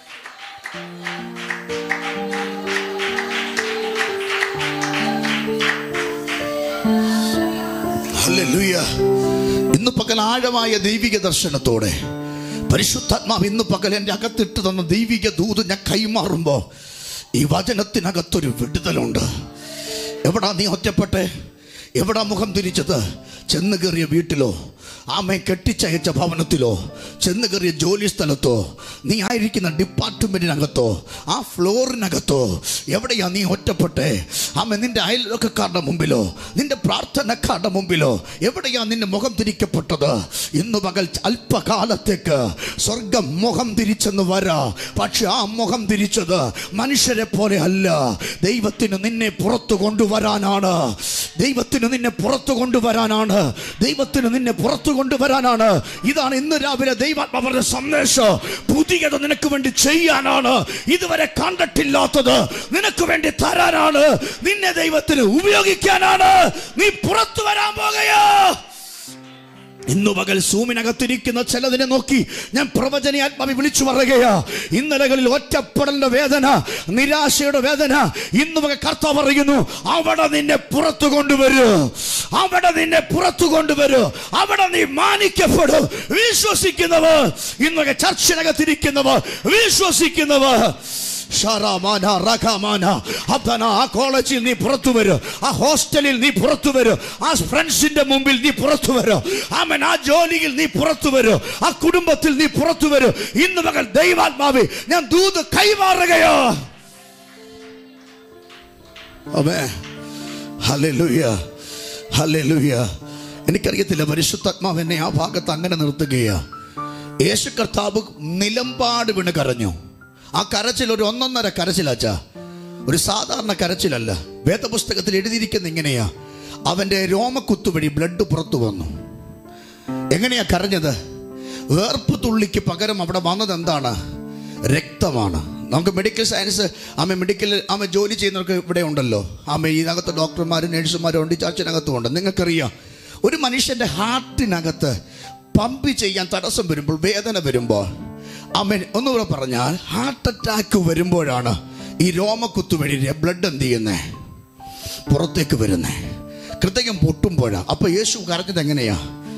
ഹല്ലേലൂയ. ഇന്ന് പകൽ ആഴമായ ദൈവിക ദർശനത്തോടെ പരിശുദ്ധാത്മാവ് ഇന്ന് പകൽ എൻ്റെ അകത്തിട്ട് തന്ന ദൈവിക ദൂത് ഞാൻ കൈമാറുമ്പോ ഈ വചനത്തിനകത്തൊരു വിടുതലുണ്ട് എവിടാ നീ ഒറ്റപ്പെട്ടെ എവിടാ മുഖം തിരിച്ചത് ചെന്ന് കയറിയ വീട്ടിലോ ആമയെ കെട്ടിച്ചയച്ച ഭവനത്തിലോ ചെന്ന് കയറിയ ജോലി സ്ഥലത്തോ നീ ആയിരിക്കുന്ന ഡിപ്പാർട്ട്മെന്റിനകത്തോ ആ ഫ്ലോറിനകത്തോ എവിടെയാ നീ ഒറ്റപ്പെട്ടെ ആമ നിന്റെ അയൽവക്കക്കാരുടെ മുമ്പിലോ നിന്റെ പ്രാർത്ഥനക്കാരുടെ മുമ്പിലോ എവിടെയാ നിന്റെ മുഖം തിരിക്കപ്പെട്ടത് ഇന്ന് പകൽ അല്പകാലത്തേക്ക് സ്വർഗം മുഖം തിരിച്ചെന്ന് വരാ പക്ഷെ ആ മുഖം തിരിച്ചത് മനുഷ്യരെ പോലെ അല്ല ദൈവത്തിന് നിന്നെ പുറത്തു കൊണ്ടുവരാനാണ് ദൈവത്തിന് നിന്നെ പുറത്തു കൊണ്ടുവരാനാണ് ദൈവത്തിന് നിന്നെ പുറത്തു കൊണ്ടുവരാനാണ് ഇതാണ് ഇന്ന് രാവിലെ ദൈവാത്മാവരുടെ സന്ദേശം പുതിയത് നിനക്ക് വേണ്ടി ചെയ്യാനാണ് ഇതുവരെ കണ്ടിട്ടില്ലാത്തത് നിനക്ക് വേണ്ടി തരാനാണ് നിന്നെ ദൈവത്തിന് ഉപയോഗിക്കാനാണ് നീ പുറത്തു വരാൻ പോകുകയോ ഇന്നു പകൽ സൂമിനകത്തിരിക്കുന്ന ചിലതിനെ നോക്കി ഞാൻ പ്രവചന ആത്മാവി വിളിച്ചു പറയുകയാ ഇന്നലകളിൽ ഒറ്റപ്പെടലിന്റെ വേദന നിരാശയുടെ വേദന ഇന്നു പകൽ കർത്താവ് പറയുന്നു അവിടെ നിന്നെ പുറത്തു കൊണ്ടുവരൂ അവിടെ നിന്നെ പുറത്തു കൊണ്ടുവരൂ അവിടെ നീ മാനിക്കപ്പെടും വിശ്വസിക്കുന്നവർ ഇന്നൊക്കെ ചർച്ചിനകത്തിരിക്കുന്നവർ വിശ്വസിക്കുന്നവർ ഷാറാമാന, റഖാമാന. അബ്ദാന, ആ കോളേജിൽ നീ പുറത്തു വരും ആ ഹോസ്റ്റലിൽ നീ പുറത്തു വരും ആ ഫ്രണ്ട്സിന്റെ മുമ്പിൽ നീ പുറത്തു വരും ആമൻ ആ ജോലിയിൽ നീ പുറത്തു വരും ആ കുടുംബത്തിൽ നീ പുറത്തു വരും ഇന്ന് മകൾ ദൈവാത്മാവി ഞാൻ ദൂത് കൈമാറുകയോ അമേ ഹല്ലേലൂയ ഹല്ലേലൂയ എനിക്കറിയത്തില്ല പരിശുദ്ധാത്മാവ് എന്നെ ആ ഭാഗത്ത് അങ്ങനെ നിർത്തുകയാ യേശു കർത്താവ് നിലമ്പാട് വീണ് കരഞ്ഞു ആ കരച്ചിൽ ഒരു ഒന്നൊന്നര കരച്ചിലാച്ചാ ഒരു സാധാരണ കരച്ചിലല്ല വേദപുസ്തകത്തിൽ എഴുതിയിരിക്കുന്ന ഇങ്ങനെയാ അവന്റെ രോമക്കുത്തു വഴി ബ്ലഡ് പുറത്തു വന്നു എങ്ങനെയാ കരഞ്ഞത് വേർപ്പ് തുള്ളിക്ക് പകരം അവിടെ വന്നത് എന്താണ് രക്തമാണ് നമുക്ക് മെഡിക്കൽ സയൻസ് ആമ മെഡിക്കൽ ആമ ജോലി ചെയ്യുന്നവർക്ക് ഇവിടെ ഉണ്ടല്ലോ ആമ ഇതിനകത്ത് ഡോക്ടർമാരും നഴ്സുമാരും ഉണ്ട് ഈ ചർച്ചിനകത്തും ഉണ്ട് നിങ്ങൾക്കറിയാം ഒരു മനുഷ്യൻ്റെ ഹാർട്ടിനകത്ത് പമ്പ് ചെയ്യാൻ തടസ്സം വരുമ്പോൾ വേദന വരുമ്പോൾ ആമൻ ഒന്നുകൂടെ പറഞ്ഞാൽ ഹാർട്ട് അറ്റാക്ക് വരുമ്പോഴാണ് ഈ രോമക്കുത്തു വഴി ബ്ലഡ് എന്ത് ചെയ്യുന്നേ പുറത്തേക്ക് വരുന്നേ ഹൃദയം പൊട്ടുമ്പോഴാ അപ്പൊ യേശു കരഞ്ഞത് എങ്ങനെയാ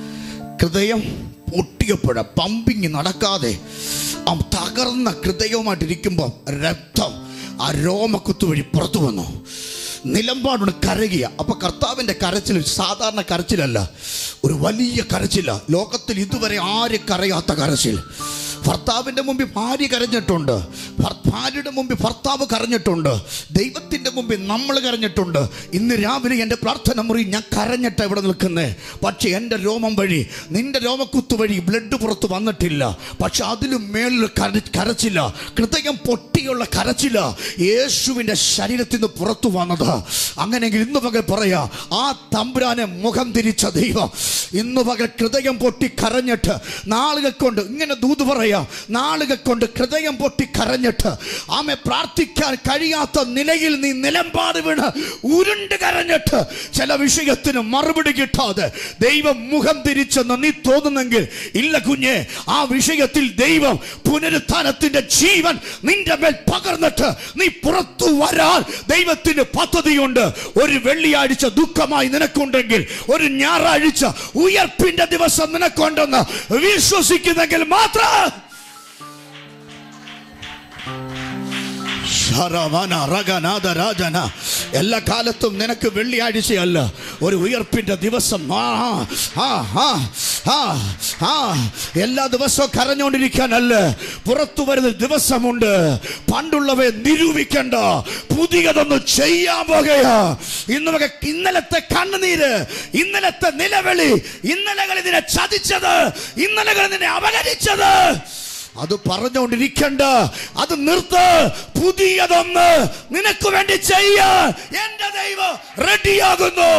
ഹൃദയം പൊട്ടിയപ്പോഴ പമ്പിങ് നടക്കാതെ ആ തകർന്ന ഹൃദയവുമായിട്ടിരിക്കുമ്പോൾ രക്തം ആ രോമക്കുത്തു വഴി പുറത്തു വന്നു നിലമ്പാടോട് കരകിയ അപ്പൊ കർത്താവിന്റെ കരച്ചിൽ സാധാരണ കരച്ചിലല്ല ഒരു വലിയ കരച്ചില ലോകത്തിൽ ഇതുവരെ ആര് കരയാത്ത കരച്ചിൽ ഭർത്താവിന്റെ മുമ്പിൽ ഭാര്യ കരഞ്ഞിട്ടുണ്ട് ഭർ- ഭാര്യയുടെ മുമ്പിൽ ഭർത്താവ് കരഞ്ഞിട്ടുണ്ട് ദൈവത്തിന്റെ മുമ്പിൽ നമ്മൾ കരഞ്ഞിട്ടുണ്ട് ഇന്ന് രാവിലെ എൻ്റെ പ്രാർത്ഥന മുറി ഞാൻ കരഞ്ഞിട്ട് ഇവിടെ നിൽക്കുന്നേ പക്ഷെ എൻ്റെ രോമം വഴി നിന്റെ രോമക്കുത്ത് വഴി ബ്ലഡ് പുറത്ത് വന്നിട്ടില്ല പക്ഷെ അതിലും മേളിൽ കര കരച്ചില്ല ഹൃദയം പൊട്ടിയുള്ള കരച്ചില്ല യേശുവിൻ്റെ ശരീരത്തിൽ നിന്ന് പുറത്തു വന്നത് അങ്ങനെയെങ്കിൽ ഇന്ന് പകൽ പറയാ ആ തമ്പുരാനെ മുഖം തിരിച്ച ദൈവം ഇന്ന് പകൽ ഹൃദയം പൊട്ടി കരഞ്ഞിട്ട് നാളുകൾ കൊണ്ട് ഇങ്ങനെ ദൂത് പറയാ നാളുകൾ കൊണ്ട് ഹൃദയം പൊട്ടി കരഞ്ഞിട്ട് ആമെ പ്രാർത്ഥിക്കാൻ കഴിയാത്ത നിലയിൽ നീ നിലമ്പാട് വീണ് ഉരുണ്ട് കരഞ്ഞിട്ട് ചില വിഷയത്തിന് മറുപടി കിട്ടാതെ ദൈവം മുഖം തിരിച്ചെന്ന് നീ തോന്നുന്നെങ്കിൽ ഇല്ല കുഞ്ഞെ ആ വിഷയത്തിൽ ദൈവം പുനരുത്ഥാനത്തിന്റെ ജീവൻ നിന്റെ മേൽ പകർന്നിട്ട് നീ പുറത്തു വരാൻ ദൈവത്തിന് പദ്ധതിയുണ്ട് ഒരു വെള്ളിയാഴ്ച ദുഃഖമായി നിനക്കുണ്ടെങ്കിൽ ഒരു ഞായറാഴ്ച ഉയർപ്പിന്റെ ദിവസം നിനക്കുണ്ടെന്ന് വിശ്വസിക്കുന്നെങ്കിൽ മാത്രം ഹറവന റഗനാഥ രാജന എല്ലാ കാലത്തും നിനക്ക് വെള്ളിയാഴ്ചയല്ല ഒരു ഉയർപ്പിന്റെ ദിവസം ആ ആ ആ ആ ആ എല്ലാ ദിവസവും കരഞ്ഞുകൊണ്ടിരിക്കാനല്ല പുറത്തു വരുന്ന ദിവസമുണ്ട് പണ്ടുള്ളവയെ നിരൂപിക്കണ്ട പുതിയതൊന്ന് ചെയ്യാൻ പോകുകയാ ഇന്ന് നമുക്ക് ഇന്നലത്തെ കണ്ണുനീര് ഇന്നലത്തെ നിലവിളി ഇന്നലകളിൽ നിന്നെ ചതിച്ചത് ഇന്നലകളിൽ നിന്നെ അപകരിച്ചത് അത് പറഞ്ഞുകൊണ്ടിരിക്കണ്ട അത് നിർത്ത് പുതിയതൊന്ന് നിനക്ക് വേണ്ടി ചെയ്യ എന്റെ ദൈവം റെഡിയാകുന്നു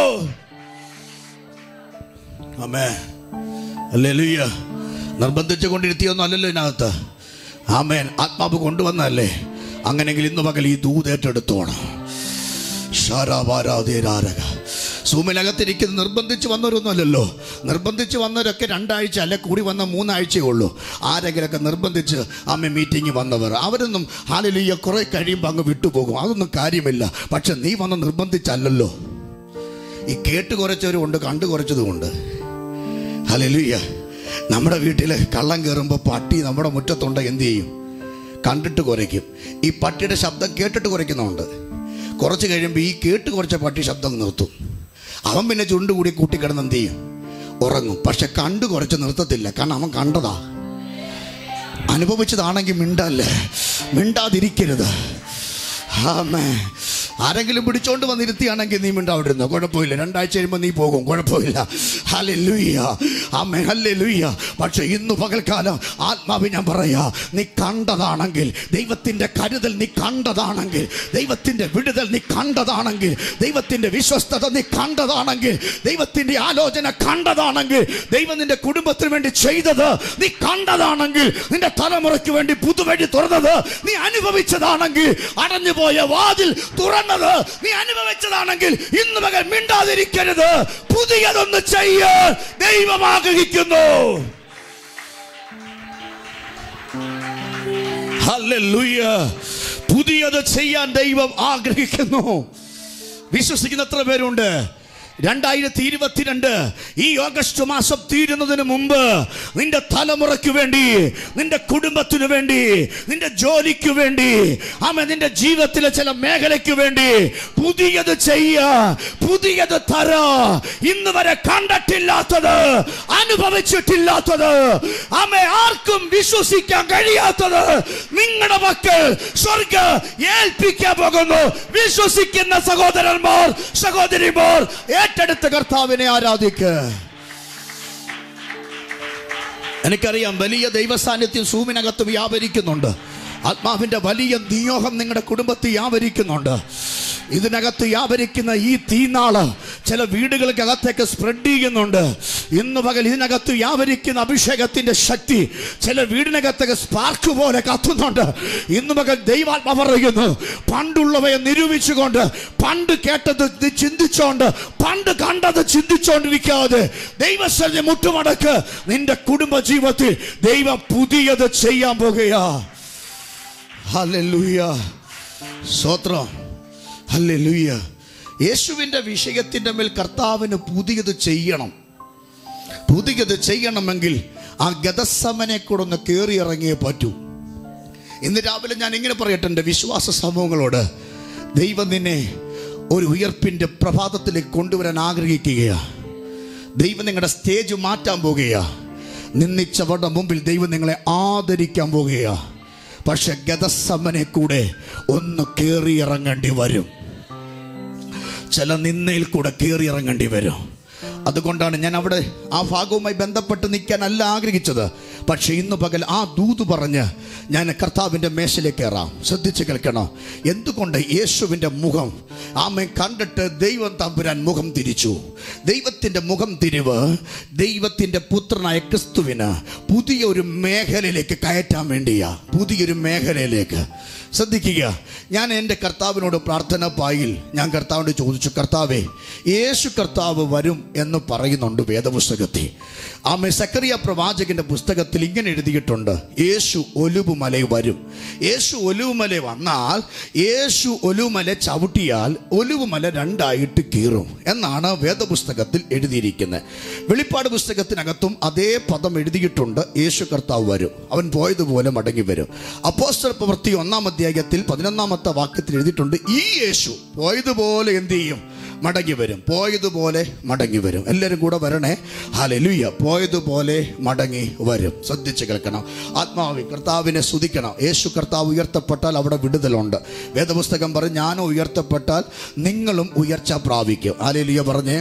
അമ്മേ അല്ലേലൂയ്യ നിർബന്ധിച്ചു കൊണ്ടിരുത്തിയൊന്നും അല്ലല്ലോ ഇതിനകത്ത് ആമേൻ ആത്മാവ് കൊണ്ടുവന്നല്ലേ അങ്ങനെങ്കിൽ ഇന്ന് പകൽ ഈ ദൂതേറ്റെടുത്തോണം ശാരാവാരാധേരാരക സൂമിനകത്തിരിക്കുന്നത് നിർബന്ധിച്ച് വന്നവരൊന്നുമല്ലല്ലോ നിർബന്ധിച്ച് വന്നവരൊക്കെ രണ്ടാഴ്ച അല്ലെ കൂടി വന്ന മൂന്നാഴ്ചയേ ഉള്ളൂ ആരെങ്കിലൊക്കെ നിർബന്ധിച്ച് അമ്മ മീറ്റിംഗ് വന്നവർ അവരൊന്നും ഹാലിലീയ കുറെ കഴിയുമ്പോൾ അങ്ങ് വിട്ടുപോകും അതൊന്നും കാര്യമില്ല പക്ഷെ നീ വന്ന് നിർബന്ധിച്ചല്ലല്ലോ ഈ കേട്ട് കുറച്ചവരും ഉണ്ട് കണ്ടു കുറച്ചതുമുണ്ട് ഹലലുയ്യ നമ്മുടെ വീട്ടിൽ കള്ളം കയറുമ്പോൾ പട്ടി നമ്മുടെ മുറ്റത്തുണ്ട് എന്ത് ചെയ്യും കണ്ടിട്ട് കുറയ്ക്കും ഈ പട്ടിയുടെ ശബ്ദം കേട്ടിട്ട് കുറയ്ക്കുന്നുണ്ട് കുറച്ച് കഴിയുമ്പോൾ ഈ കേട്ട് കുറച്ച പട്ടി ശബ്ദം നിർത്തും അവൻ പിന്നെ ചുണ്ട് കൂടി കൂട്ടിക്കിടന്ന് എന്ത് ചെയ്യും ഉറങ്ങും പക്ഷെ കണ്ടു കുറച്ച് നിർത്തത്തില്ല കാരണം അവൻ കണ്ടതാ അനുഭവിച്ചതാണെങ്കിൽ മിണ്ടല്ലേ മിണ്ടാതിരിക്കരുത് ആമേ ആരെങ്കിലും പിടിച്ചോണ്ട് വന്നിരുത്തിയാണെങ്കിൽ നീ മിണ്ടാവിടുന്നു കുഴപ്പമില്ല രണ്ടാഴ്ച കഴിയുമ്പോൾ നീ പോകും കുഴപ്പമില്ല ഹലെ ലുയ്യ ആമേ ഹല്ലേ ലുയ്യ പക്ഷെ ഇന്ന് പകൽക്കാലം ആത്മാവ് ഞാൻ പറയാ നീ കണ്ടതാണെങ്കിൽ ദൈവത്തിന്റെ കരുതൽ നീ കണ്ടതാണെങ്കിൽ ദൈവത്തിന്റെ വിടുതൽ നീ കണ്ടതാണെങ്കിൽ ദൈവത്തിന്റെ വിശ്വസ്തത നീ കണ്ടതാണെങ്കിൽ ദൈവത്തിന്റെ ആലോചന കണ്ടതാണെങ്കിൽ ദൈവം നിന്റെ കുടുംബത്തിന് വേണ്ടി ചെയ്തത് നീ കണ്ടതാണെങ്കിൽ നിന്റെ തലമുറയ്ക്ക് വേണ്ടി പുതുവഴി തുറന്നത് നീ അനുഭവിച്ചതാണെങ്കിൽ അടഞ്ഞുപോയ വാതിൽ തുറന്നത് നീ അനുഭവിച്ചതാണെങ്കിൽ ഇന്ന് മകൻ മിണ്ടാതിരിക്കരുത് പുതിയതൊന്ന് ചെയ്യാൻ ദൈവം ആഗ്രഹിക്കുന്നു ഹല്ലേലൂയ പുതിയത് ചെയ്യാൻ ദൈവം ആഗ്രഹിക്കുന്നു വിശ്വസിക്കുന്ന എത്ര പേരുണ്ട് രണ്ടായിരത്തി ഇരുപത്തിരണ്ട് ഈ ഓഗസ്റ്റ് മാസം തീരുന്നതിന് മുമ്പ് നിന്റെ തലമുറയ്ക്ക് വേണ്ടി നിന്റെ കുടുംബത്തിനു വേണ്ടി നിന്റെ ജോലിക്ക് വേണ്ടി ആമ നിന്റെ ജീവിതത്തിലെ ചില മേഖലയ്ക്ക് വേണ്ടി പുതിയത് ചെയ്യ പുതിയത് തര ഇന്ന് വരെ കണ്ടിട്ടില്ലാത്തത് അനുഭവിച്ചിട്ടില്ലാത്തത് ആമ ആർക്കും വിശ്വസിക്കാൻ കഴിയാത്തത് നിങ്ങളുടെ മക്കൾ സ്വർഗ ഏൽപ്പിക്കാൻ പോകുന്നു വിശ്വസിക്കുന്ന സഹോദരന്മാർ സഹോദരിമാർ ഏറ്റെടുത്ത കർത്താവിനെ ആരാധിക്ക് എനിക്കറിയാം വലിയ ദൈവസാന്നിധ്യം സൂമിനകത്ത് വ്യാപരിക്കുന്നുണ്ട് ആത്മാവിന്റെ വലിയ നിയോഗം നിങ്ങളുടെ കുടുംബത്തിൽ വ്യാപരിക്കുന്നുണ്ട് ഇതിനകത്ത് വ്യാപരിക്കുന്ന ഈ തീനാള് ചില വീടുകൾക്കകത്തേക്ക് സ്പ്രെഡ് ചെയ്യുന്നുണ്ട് ഇന്ന് പകൽ ഇതിനകത്ത് വ്യാപരിക്കുന്ന അഭിഷേകത്തിന്റെ ശക്തി ചില വീടിനകത്തേക്ക് സ്പാർക്ക് പോലെ കത്തുന്നുണ്ട് ഇന്ന് പകൽ ദൈവാത്മ പറയുന്നു പണ്ടുള്ളവയെ നിരൂപിച്ചുകൊണ്ട് പണ്ട് കേട്ടത് ഇത് ചിന്തിച്ചോണ്ട് പണ്ട് കണ്ടത് ചിന്തിച്ചോണ്ടിരിക്കാതെ ദൈവസ്ഥ മുട്ടുമടക്ക് നിന്റെ കുടുംബ ജീവിതത്തിൽ ദൈവം പുതിയത് ചെയ്യാൻ പോകുകയാ ഹല്ലേലൂയ സ്തോത്രം ഹല്ലേലൂയ യേശുവിൻ്റെ വിഷയത്തിൻ്റെ മേൽ കർത്താവിന് പുതിയത് ചെയ്യണം പുതിയത് ചെയ്യണമെങ്കിൽ ആ ഗതസമനെ കൂടെ ഒന്ന് കയറി ഇറങ്ങിയേ പറ്റൂ ഇന്ന് രാവിലെ ഞാൻ ഇങ്ങനെ പറയട്ടെ എൻ്റെ വിശ്വാസ സമൂഹങ്ങളോട് ദൈവം നിന്നെ ഒരു ഉയർപ്പിൻ്റെ പ്രഭാതത്തിലേക്ക് കൊണ്ടുവരാൻ ആഗ്രഹിക്കുകയാ ദൈവം നിങ്ങളുടെ സ്റ്റേജ് മാറ്റാൻ പോകുകയാ നിന്നിച്ചവരുടെ മുമ്പിൽ ദൈവം നിങ്ങളെ ആദരിക്കാൻ പോകുകയാ പക്ഷെ ഗതസമ്മനെ കൂടെ ഒന്ന് കയറി ഇറങ്ങേണ്ടി വരും ചില നിന്നയിൽ കൂടെ കയറി ഇറങ്ങേണ്ടി വരും അതുകൊണ്ടാണ് ഞാൻ അവിടെ ആ ഭാഗവുമായി ബന്ധപ്പെട്ട് നിൽക്കാനല്ല ആഗ്രഹിച്ചത് പക്ഷെ ഇന്ന് പകൽ ആ ദൂത് പറഞ്ഞ് ഞാൻ കർത്താവിൻ്റെ മേശയിലേക്ക് കയറാം ശ്രദ്ധിച്ച് കേൾക്കണം എന്തുകൊണ്ട് യേശുവിൻ്റെ മുഖം ആമെ കണ്ടിട്ട് ദൈവം തമ്പുരാൻ മുഖം തിരിച്ചു ദൈവത്തിൻ്റെ മുഖം തിരിവ് ദൈവത്തിൻ്റെ പുത്രനായ ക്രിസ്തുവിന് പുതിയൊരു മേഖലയിലേക്ക് കയറ്റാൻ വേണ്ടിയാ പുതിയൊരു മേഖലയിലേക്ക് ശ്രദ്ധിക്കുക ഞാൻ എൻ്റെ കർത്താവിനോട് പ്രാർത്ഥന പായിൽ ഞാൻ കർത്താവിനോട് ചോദിച്ചു കർത്താവേ യേശു കർത്താവ് വരും എന്ന് എന്ന് പറയുന്നുണ്ട് വേദപുസ്തകത്തിൽ ആമേ സക്കറിയ പ്രവാചകന്റെ പുസ്തകത്തിൽ ഇങ്ങനെ എഴുതിയിട്ടുണ്ട് യേശു ഒലുവുമല വരും യേശു ഒലുവുമല വന്നാൽ യേശു ഒലുവുമല ചവിട്ടിയാൽ ഒലുവുമല രണ്ടായിട്ട് കീറും എന്നാണ് വേദപുസ്തകത്തിൽ എഴുതിയിരിക്കുന്നത് വെളിപ്പാട് പുസ്തകത്തിനകത്തും അതേ പദം എഴുതിയിട്ടുണ്ട് യേശു കർത്താവ് വരും അവൻ പോയതുപോലെ മടങ്ങി വരും അപ്പോസ്റ്റർ പ്രവൃത്തി ഒന്നാം അധ്യായത്തിൽ പതിനൊന്നാമത്തെ വാക്യത്തിൽ എഴുതിയിട്ടുണ്ട് ഈ യേശു പോയതുപോലെ എന്ത് ചെയ്യും മടങ്ങി വരും പോയതുപോലെ മടങ്ങി വരും എല്ലാവരും കൂടെ വരണേ ഹാലലുയ്യ പോയതുപോലെ മടങ്ങി വരും ശ്രദ്ധിച്ച് കേൾക്കണം ആത്മാവി കർത്താവിനെ സ്തുതിക്കണം യേശു കർത്താവ് ഉയർത്തപ്പെട്ടാൽ അവിടെ വിടുതലുണ്ട് വേദപുസ്തകം പറയും ഞാനോ ഉയർത്തപ്പെട്ടാൽ നിങ്ങളും ഉയർച്ച പ്രാപിക്കും ഹാലലുയ്യ പറഞ്ഞേ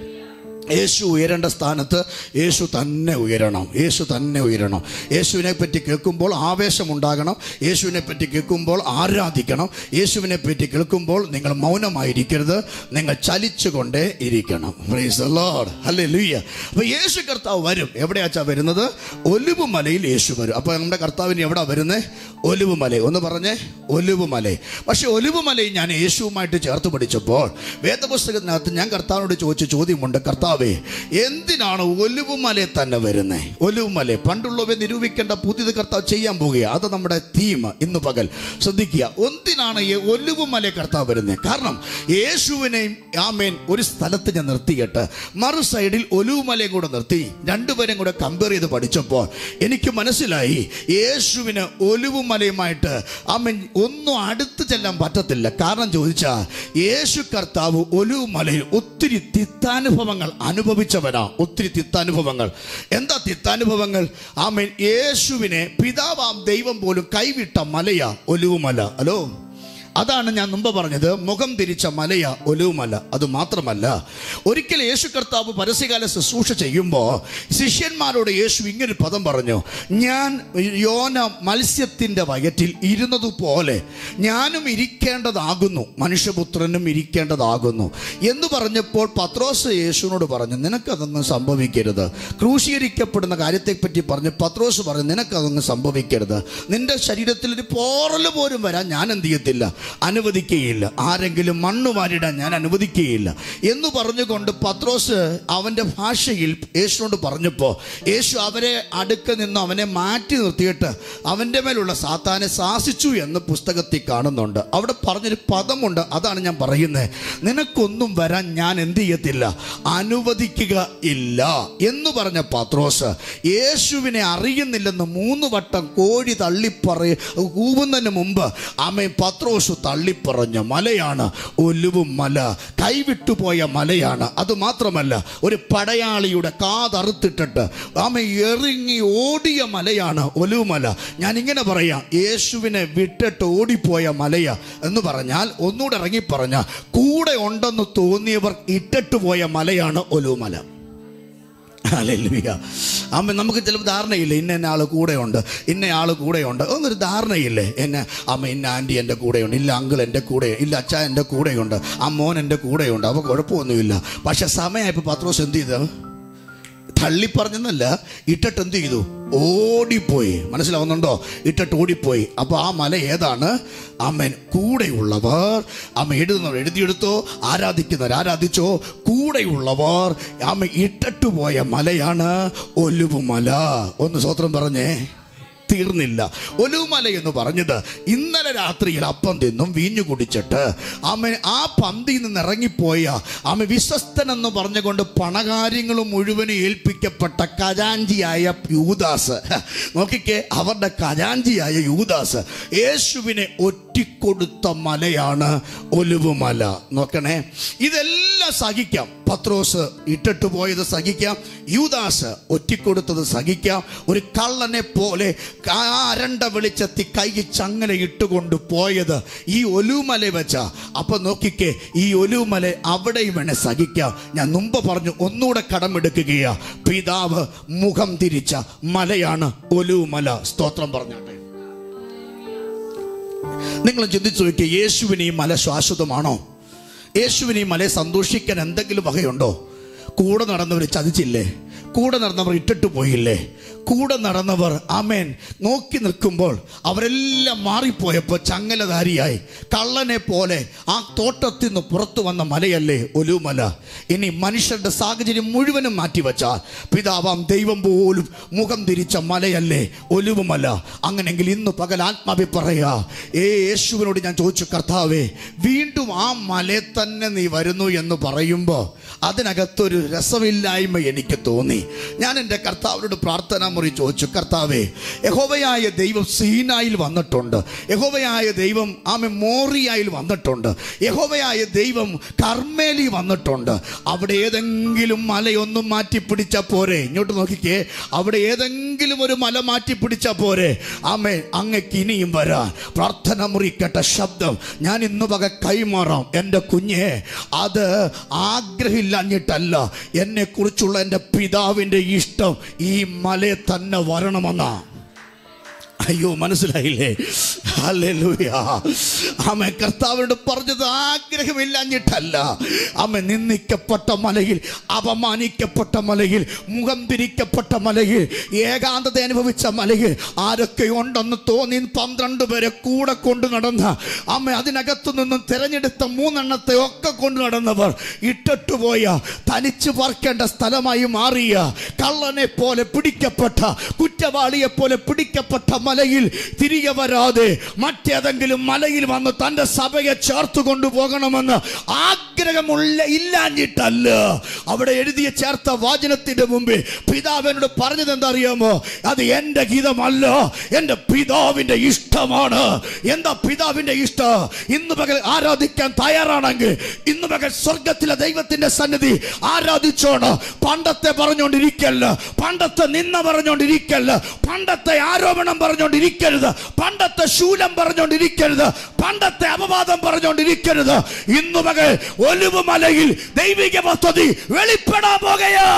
യേശു ഉയരേണ്ട സ്ഥാനത്ത് യേശു തന്നെ ഉയരണം യേശു തന്നെ ഉയരണം യേശുവിനെ പറ്റി കേൾക്കുമ്പോൾ ആവേശമുണ്ടാകണം യേശുവിനെ പറ്റി കേൾക്കുമ്പോൾ ആരാധിക്കണം യേശുവിനെ പറ്റി കേൾക്കുമ്പോൾ നിങ്ങൾ മൗനമായിരിക്കരുത് നിങ്ങൾ ചലിച്ചുകൊണ്ടേ ഇരിക്കണം ലോഡ് അല്ലേ ലൂയ്യ അപ്പോൾ യേശു കർത്താവ് വരും എവിടെയാച്ചാ വരുന്നത് ഒലിവ് മലയിൽ യേശു വരും അപ്പോൾ നമ്മുടെ കർത്താവിന് എവിടെ വരുന്നത് ഒലിവ് മല ഒന്ന് പറഞ്ഞേ ഒലിവ് മല പക്ഷെ ഒലിവ് മലയിൽ ഞാൻ യേശുവുമായിട്ട് ചേർത്ത് പഠിച്ചപ്പോൾ വേദപുസ്തകത്തിനകത്ത് ഞാൻ കർത്താവിനോട് ചോദിച്ച ചോദ്യമുണ്ട് കർത്താവേ എന്തിനാണ് ഒലിവുമല തന്നെ വരുന്നത് ഒലിവുമല പണ്ടുള്ളവയെ നിരൂപിക്കേണ്ട പുതിയത് കർത്താവ് ചെയ്യാൻ പോകുക അത് നമ്മുടെ തീം ഇന്ന് പകൽ ശ്രദ്ധിക്കുക എന്തിനാണ് ഈ ഒലിവുമല കർത്താവ് വരുന്നത് കാരണം യേശുവിനെയും ആമേൻ ഒരു സ്ഥലത്ത് ഞാൻ നിർത്തിയിട്ട് മറു സൈഡിൽ ഒലിവുമലയും കൂടെ നിർത്തി രണ്ടുപേരും കൂടെ കമ്പയർ ചെയ്ത് പഠിച്ചപ്പോൾ എനിക്ക് മനസ്സിലായി യേശുവിന് ഒലിവുമലയുമായിട്ട് ആമേൻ ഒന്നും അടുത്ത് ചെല്ലാൻ പറ്റത്തില്ല കാരണം ചോദിച്ചാൽ യേശു കർത്താവ് ഒലിവുമലയിൽ ഒത്തിരി തിത്താനുഭവങ്ങൾ അനുഭവിച്ചവനാ ഒത്തിരി തിത്താനുഭവങ്ങൾ എന്താ തിത്താനുഭവങ്ങൾ ആമേൻ യേശുവിനെ പിതാവാം ദൈവം പോലും കൈവിട്ട മലയാ ഒലിവുമല ഹലോ അതാണ് ഞാൻ മുമ്പ് പറഞ്ഞത് മുഖം തിരിച്ച മലയ ഒലുവുമല അത് മാത്രമല്ല ഒരിക്കൽ യേശു കർത്താവ് പരസ്യകാല ശുശ്രൂഷ ചെയ്യുമ്പോൾ ശിഷ്യന്മാരോട് യേശു ഇങ്ങനെ പദം പറഞ്ഞു ഞാൻ യോന മത്സ്യത്തിൻ്റെ വയറ്റിൽ ഇരുന്നതുപോലെ ഞാനും ഇരിക്കേണ്ടതാകുന്നു മനുഷ്യപുത്രനും ഇരിക്കേണ്ടതാകുന്നു എന്ന് പറഞ്ഞപ്പോൾ പത്രോസ് യേശുവിനോട് പറഞ്ഞു നിനക്കതൊന്നും സംഭവിക്കരുത് ക്രൂശീകരിക്കപ്പെടുന്ന കാര്യത്തെപ്പറ്റി പറഞ്ഞ് പത്രോസ് പറഞ്ഞു നിനക്കതൊന്നും സംഭവിക്കരുത് നിന്റെ ശരീരത്തിൽ ഒരു പോറൽ പോലും വരാൻ ഞാൻ എന്ത് ചെയ്യത്തില്ല അനുവദിക്കുകയില്ല ആരെങ്കിലും മണ്ണ് വാരിടാൻ ഞാൻ അനുവദിക്കുകയില്ല എന്ന് പറഞ്ഞുകൊണ്ട് പത്രോസ് അവൻ്റെ ഭാഷയിൽ യേശുവിനോട് പറഞ്ഞപ്പോൾ യേശു അവരെ അടുക്ക നിന്ന് അവനെ മാറ്റി നിർത്തിയിട്ട് അവൻ്റെ മേലുള്ള സാത്താനെ ശാസിച്ചു എന്ന് പുസ്തകത്തിൽ കാണുന്നുണ്ട് അവിടെ പറഞ്ഞൊരു പദമുണ്ട് അതാണ് ഞാൻ പറയുന്നത് നിനക്കൊന്നും വരാൻ ഞാൻ എന്ത് ചെയ്യത്തില്ല അനുവദിക്കുക ഇല്ല എന്ന് പറഞ്ഞ പത്രോസ് യേശുവിനെ അറിയുന്നില്ലെന്ന് മൂന്ന് വട്ടം കോഴി തള്ളിപ്പറയ കൂവുന്നതിന് മുമ്പ് ആമേ പത്രോസ് തള്ളിപ്പറഞ്ഞ മലയാണ് ഒലുവും മല കൈവിട്ടുപോയ മലയാണ് അത് മാത്രമല്ല ഒരു പടയാളിയുടെ കാതറുത്തിട്ടിട്ട് ആമ എറിങ്ങി ഓടിയ മലയാണ് ഒലുവുമല ഞാൻ ഇങ്ങനെ പറയാം യേശുവിനെ വിട്ടിട്ട് ഓടിപ്പോയ മലയ എന്ന് പറഞ്ഞാൽ ഒന്നുകൂടെ ഇറങ്ങി പറഞ്ഞ കൂടെ ഉണ്ടെന്ന് തോന്നിയവർ ഇട്ടിട്ട് പോയ മലയാണ് ഒലുവുമല ഹല്ലേലൂയ അമ്മ നമുക്ക് ചിലപ്പോൾ ധാരണയില്ല ഇന്ന എന്നെ ആൾ കൂടെയുണ്ട് ഇന്ന ആൾ കൂടെയുണ്ട് ഒന്നൊരു ധാരണയില്ലേ എന്നെ അമ്മ ഇന്ന ആൻറ്റി എൻ്റെ കൂടെയുണ്ട് ഇല്ല അങ്കിൾ എൻ്റെ കൂടെ ഇല്ല അച്ഛ എൻ്റെ കൂടെയുണ്ട് ആ മോൻ എൻ്റെ കൂടെയുണ്ട് അപ്പോൾ കുഴപ്പമൊന്നുമില്ല പക്ഷെ സമയമായപ്പോൾ പത്രോസ് എന്ത് ചെയ്തു തള്ളിപ്പറഞ്ഞെന്നല്ല ഇട്ടിട്ട് എന്ത് ചെയ്തു ഓടിപ്പോയി മനസ്സിലാവുന്നുണ്ടോ ഇട്ടിട്ട് ഓടിപ്പോയി അപ്പോൾ ആ മല ഏതാണ് അമ്മൻ കൂടെയുള്ളവർ അമ്മ എഴുതുന്നവർ എഴുതിയെടുത്തോ ആരാധിക്കുന്നവർ ആരാധിച്ചോ കൂടെയുള്ളവർ അമ്മ ഇട്ടിട്ട് പോയ മലയാണ് ഒലുവുമല ഒന്ന് സ്വത്രം പറഞ്ഞേ തീർന്നില്ല ഒലുമല എന്ന് പറഞ്ഞത് ഇന്നലെ രാത്രിയിൽ അപ്പം തിന്നും വീഞ്ഞു കുടിച്ചിട്ട് ആമ ആ പന്തിയിൽ നിന്ന് ഇറങ്ങിപ്പോയ ആമ വിശ്വസ്തൻ എന്ന് പറഞ്ഞുകൊണ്ട് പണകാര്യങ്ങളും മുഴുവനും ഏൽപ്പിക്കപ്പെട്ട ഖജാഞ്ചിയായ യൂദാസ് നോക്കിക്കേ അവരുടെ ഖജാഞ്ചിയായ യൂദാസ് യേശുവിനെ ഒറ്റിക്കൊടുത്ത മലയാണ് ഒലുവുമല നോക്കണേ ഇതെല്ലാം സഹിക്കാം പത്രോസ് ഇട്ടിട്ട് പോയത് സഹിക്കാം യൂദാസ് ഒറ്റിക്കൊടുത്തത് സഹിക്കാം ഒരു കള്ളനെ പോലെ ആ അരണ്ട വെളിച്ചത്തി കൈ ചങ്ങല ഇട്ടുകൊണ്ട് പോയത് ഈ ഒലുമല വെച്ച അപ്പൊ നോക്കിക്കേ ഈ ഒലുമല അവിടെയും വേണേ സഹിക്കാം ഞാൻ മുമ്പ് പറഞ്ഞു ഒന്നുകൂടെ കടമെടുക്കുകയാ പിതാവ് മുഖം തിരിച്ച മലയാണ് ഒലുമല സ്തോത്രം പറഞ്ഞാട്ടെ നിങ്ങൾ ചിന്തിച്ചു നോക്കിയ യേശുവിന് ഈ മല ശാശ്വതമാണോ യേശുവിന് ഈ മലയെ സന്തോഷിക്കാൻ എന്തെങ്കിലും വകയുണ്ടോ കൂടെ നടന്നവർ ചതിച്ചില്ലേ കൂടെ നടന്നവർ ഇട്ടിട്ട് പോയില്ലേ കൂടെ നടന്നവർ ആമേൻ നോക്കി നിൽക്കുമ്പോൾ അവരെല്ലാം മാറിപ്പോയപ്പോൾ ചങ്ങലധാരിയായി കള്ളനെ പോലെ ആ തോട്ടത്തിൽ നിന്ന് പുറത്തു വന്ന മലയല്ലേ ഒലുമല ഇനി മനുഷ്യരുടെ സാഹചര്യം മുഴുവനും മാറ്റിവെച്ചാൽ പിതാവാം ദൈവം പോലും മുഖം തിരിച്ച മലയല്ലേ ഒലുവുമല അങ്ങനെങ്കിൽ ഇന്ന് പകൽ ആത്മാവി പറയാ ഏ യേശുവിനോട് ഞാൻ ചോദിച്ചു കർത്താവേ വീണ്ടും ആ മലയെ തന്നെ നീ വരുന്നു എന്ന് പറയുമ്പോൾ അതിനകത്തൊരു രസമില്ലായ്മ എനിക്ക് തോന്നി ഞാൻ എൻ്റെ കർത്താവിനോട് പ്രാർത്ഥന മുറി ചോദിച്ചു കർത്താവേ യഹോവയായ ദൈവം സീനായിൽ വന്നിട്ടുണ്ട് യഹോവയായ ദൈവം ആമെ മോറിയായിൽ വന്നിട്ടുണ്ട് യഹോവയായ ദൈവം കർമ്മേലി വന്നിട്ടുണ്ട് അവിടെ ഏതെങ്കിലും മലയൊന്നും മാറ്റി പിടിച്ച പോരെ ഇങ്ങോട്ട് നോക്കിക്കേ അവിടെ ഏതെങ്കിലും ഒരു മല മാറ്റി പിടിച്ച പോരെ ആമേ അങ്ങക്ക് ഇനിയും വരാൻ പ്രാർത്ഥന മുറി കേട്ട ശബ്ദം ഞാൻ ഇന്ന് വക കൈമാറാം എൻ്റെ കുഞ്ഞെ അത് ആഗ്രഹമില്ലാഞ്ഞിട്ടല്ല എന്നെ കുറിച്ചുള്ള എൻ്റെ പിതാവിൻ്റെ ഇഷ്ടം ഈ മലയെ തന്നെ വരണമെന്നാ അയ്യോ മനസ്സിലായില്ലേ ഹല്ലേലൂയ ആമ കർത്താവിനോട് പറഞ്ഞത് ആഗ്രഹമില്ലാഞ്ഞിട്ടല്ല ആമ നിന്ദിക്കപ്പെട്ട മലയിൽ അപമാനിക്കപ്പെട്ട മലയിൽ മുഖം തിരിക്കപ്പെട്ട മലയിൽ ഏകാന്തത അനുഭവിച്ച മലയിൽ ആരൊക്കെ ഉണ്ടെന്ന് തോന്നി പന്ത്രണ്ട് പേരെ കൂടെ കൊണ്ടു നടന്ന അമ്മ അതിനകത്തു നിന്നും തിരഞ്ഞെടുത്ത മൂന്നെണ്ണത്തെ ഒക്കെ കൊണ്ടു നടന്നവർ ഇട്ടിട്ടുപോയ തനിച്ചു പാർക്കേണ്ട സ്ഥലമായി മാറിയ കള്ളനെ പോലെ പിടിക്കപ്പെട്ട കുറ്റവാളിയെ പോലെ പിടിക്കപ്പെട്ട മലയിൽ തിരികെ വരാതെ മറ്റേതെങ്കിലും മലയിൽ വന്ന് തന്റെ സഭയെ ചേർത്ത് കൊണ്ടുപോകണമെന്ന് ആഗ്രഹമുള്ള ഇല്ലാഞ്ഞിട്ടല്ല അവിടെ എഴുതിയ ചേർത്ത വാചനത്തിന്റെ മുമ്പിൽ പിതാവിനോട് പറഞ്ഞത് എന്താ അറിയാമോ അത് എന്റെ ഗീതമല്ല എന്റെ പിതാവിന്റെ ഇഷ്ടമാണ് എന്താ പിതാവിന്റെ ഇഷ്ടം ഇന്ന് പകൽ ആരാധിക്കാൻ തയ്യാറാണെങ്കിൽ ഇന്ന് പകൽ സ്വർഗത്തിലെ ദൈവത്തിന്റെ സന്നിധി ആരാധിച്ചോണ് പണ്ടത്തെ പറഞ്ഞുകൊണ്ടിരിക്കല്ല പണ്ടത്തെ നിന്ന പറഞ്ഞുകൊണ്ടിരിക്കല്ല പണ്ടത്തെ ആരോപണം പറഞ്ഞുകൊണ്ടിരിക്കരുത് പണ്ടത്തെ ശൂലം പറഞ്ഞുകൊണ്ടിരിക്കരുത് പണ്ടത്തെ അപവാദം പറഞ്ഞുകൊണ്ടിരിക്കരുത് ഇന്നു മകൾ ഒലിവ് മലയിൽ ദൈവിക പദ്ധതി വെളിപ്പെടാൻ പോകയാ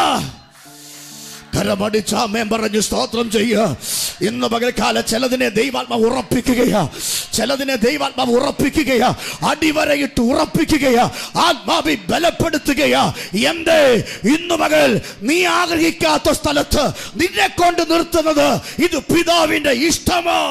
കരമടിച്ചാമേം പറഞ്ഞ് സ്തോത്രം ചെയ്യുക ഇന്ന് പകൽക്കാല ചിലതിനെ ദൈവാത്മാവ് ഉറപ്പിക്കുകയാ ചിലതിനെ ദൈവാത്മാവ് ഉറപ്പിക്കുകയാ അടിവരയിട്ട് ഉറപ്പിക്കുകയാ ആത്മാവി ബലപ്പെടുത്തുകയാ എന്തേ ഇന്ന് പകൽ നീ ആഗ്രഹിക്കാത്ത സ്ഥലത്ത് നിന്നെ കൊണ്ട് നിർത്തുന്നത് ഇത് പിതാവിന്റെ ഇഷ്ടമോ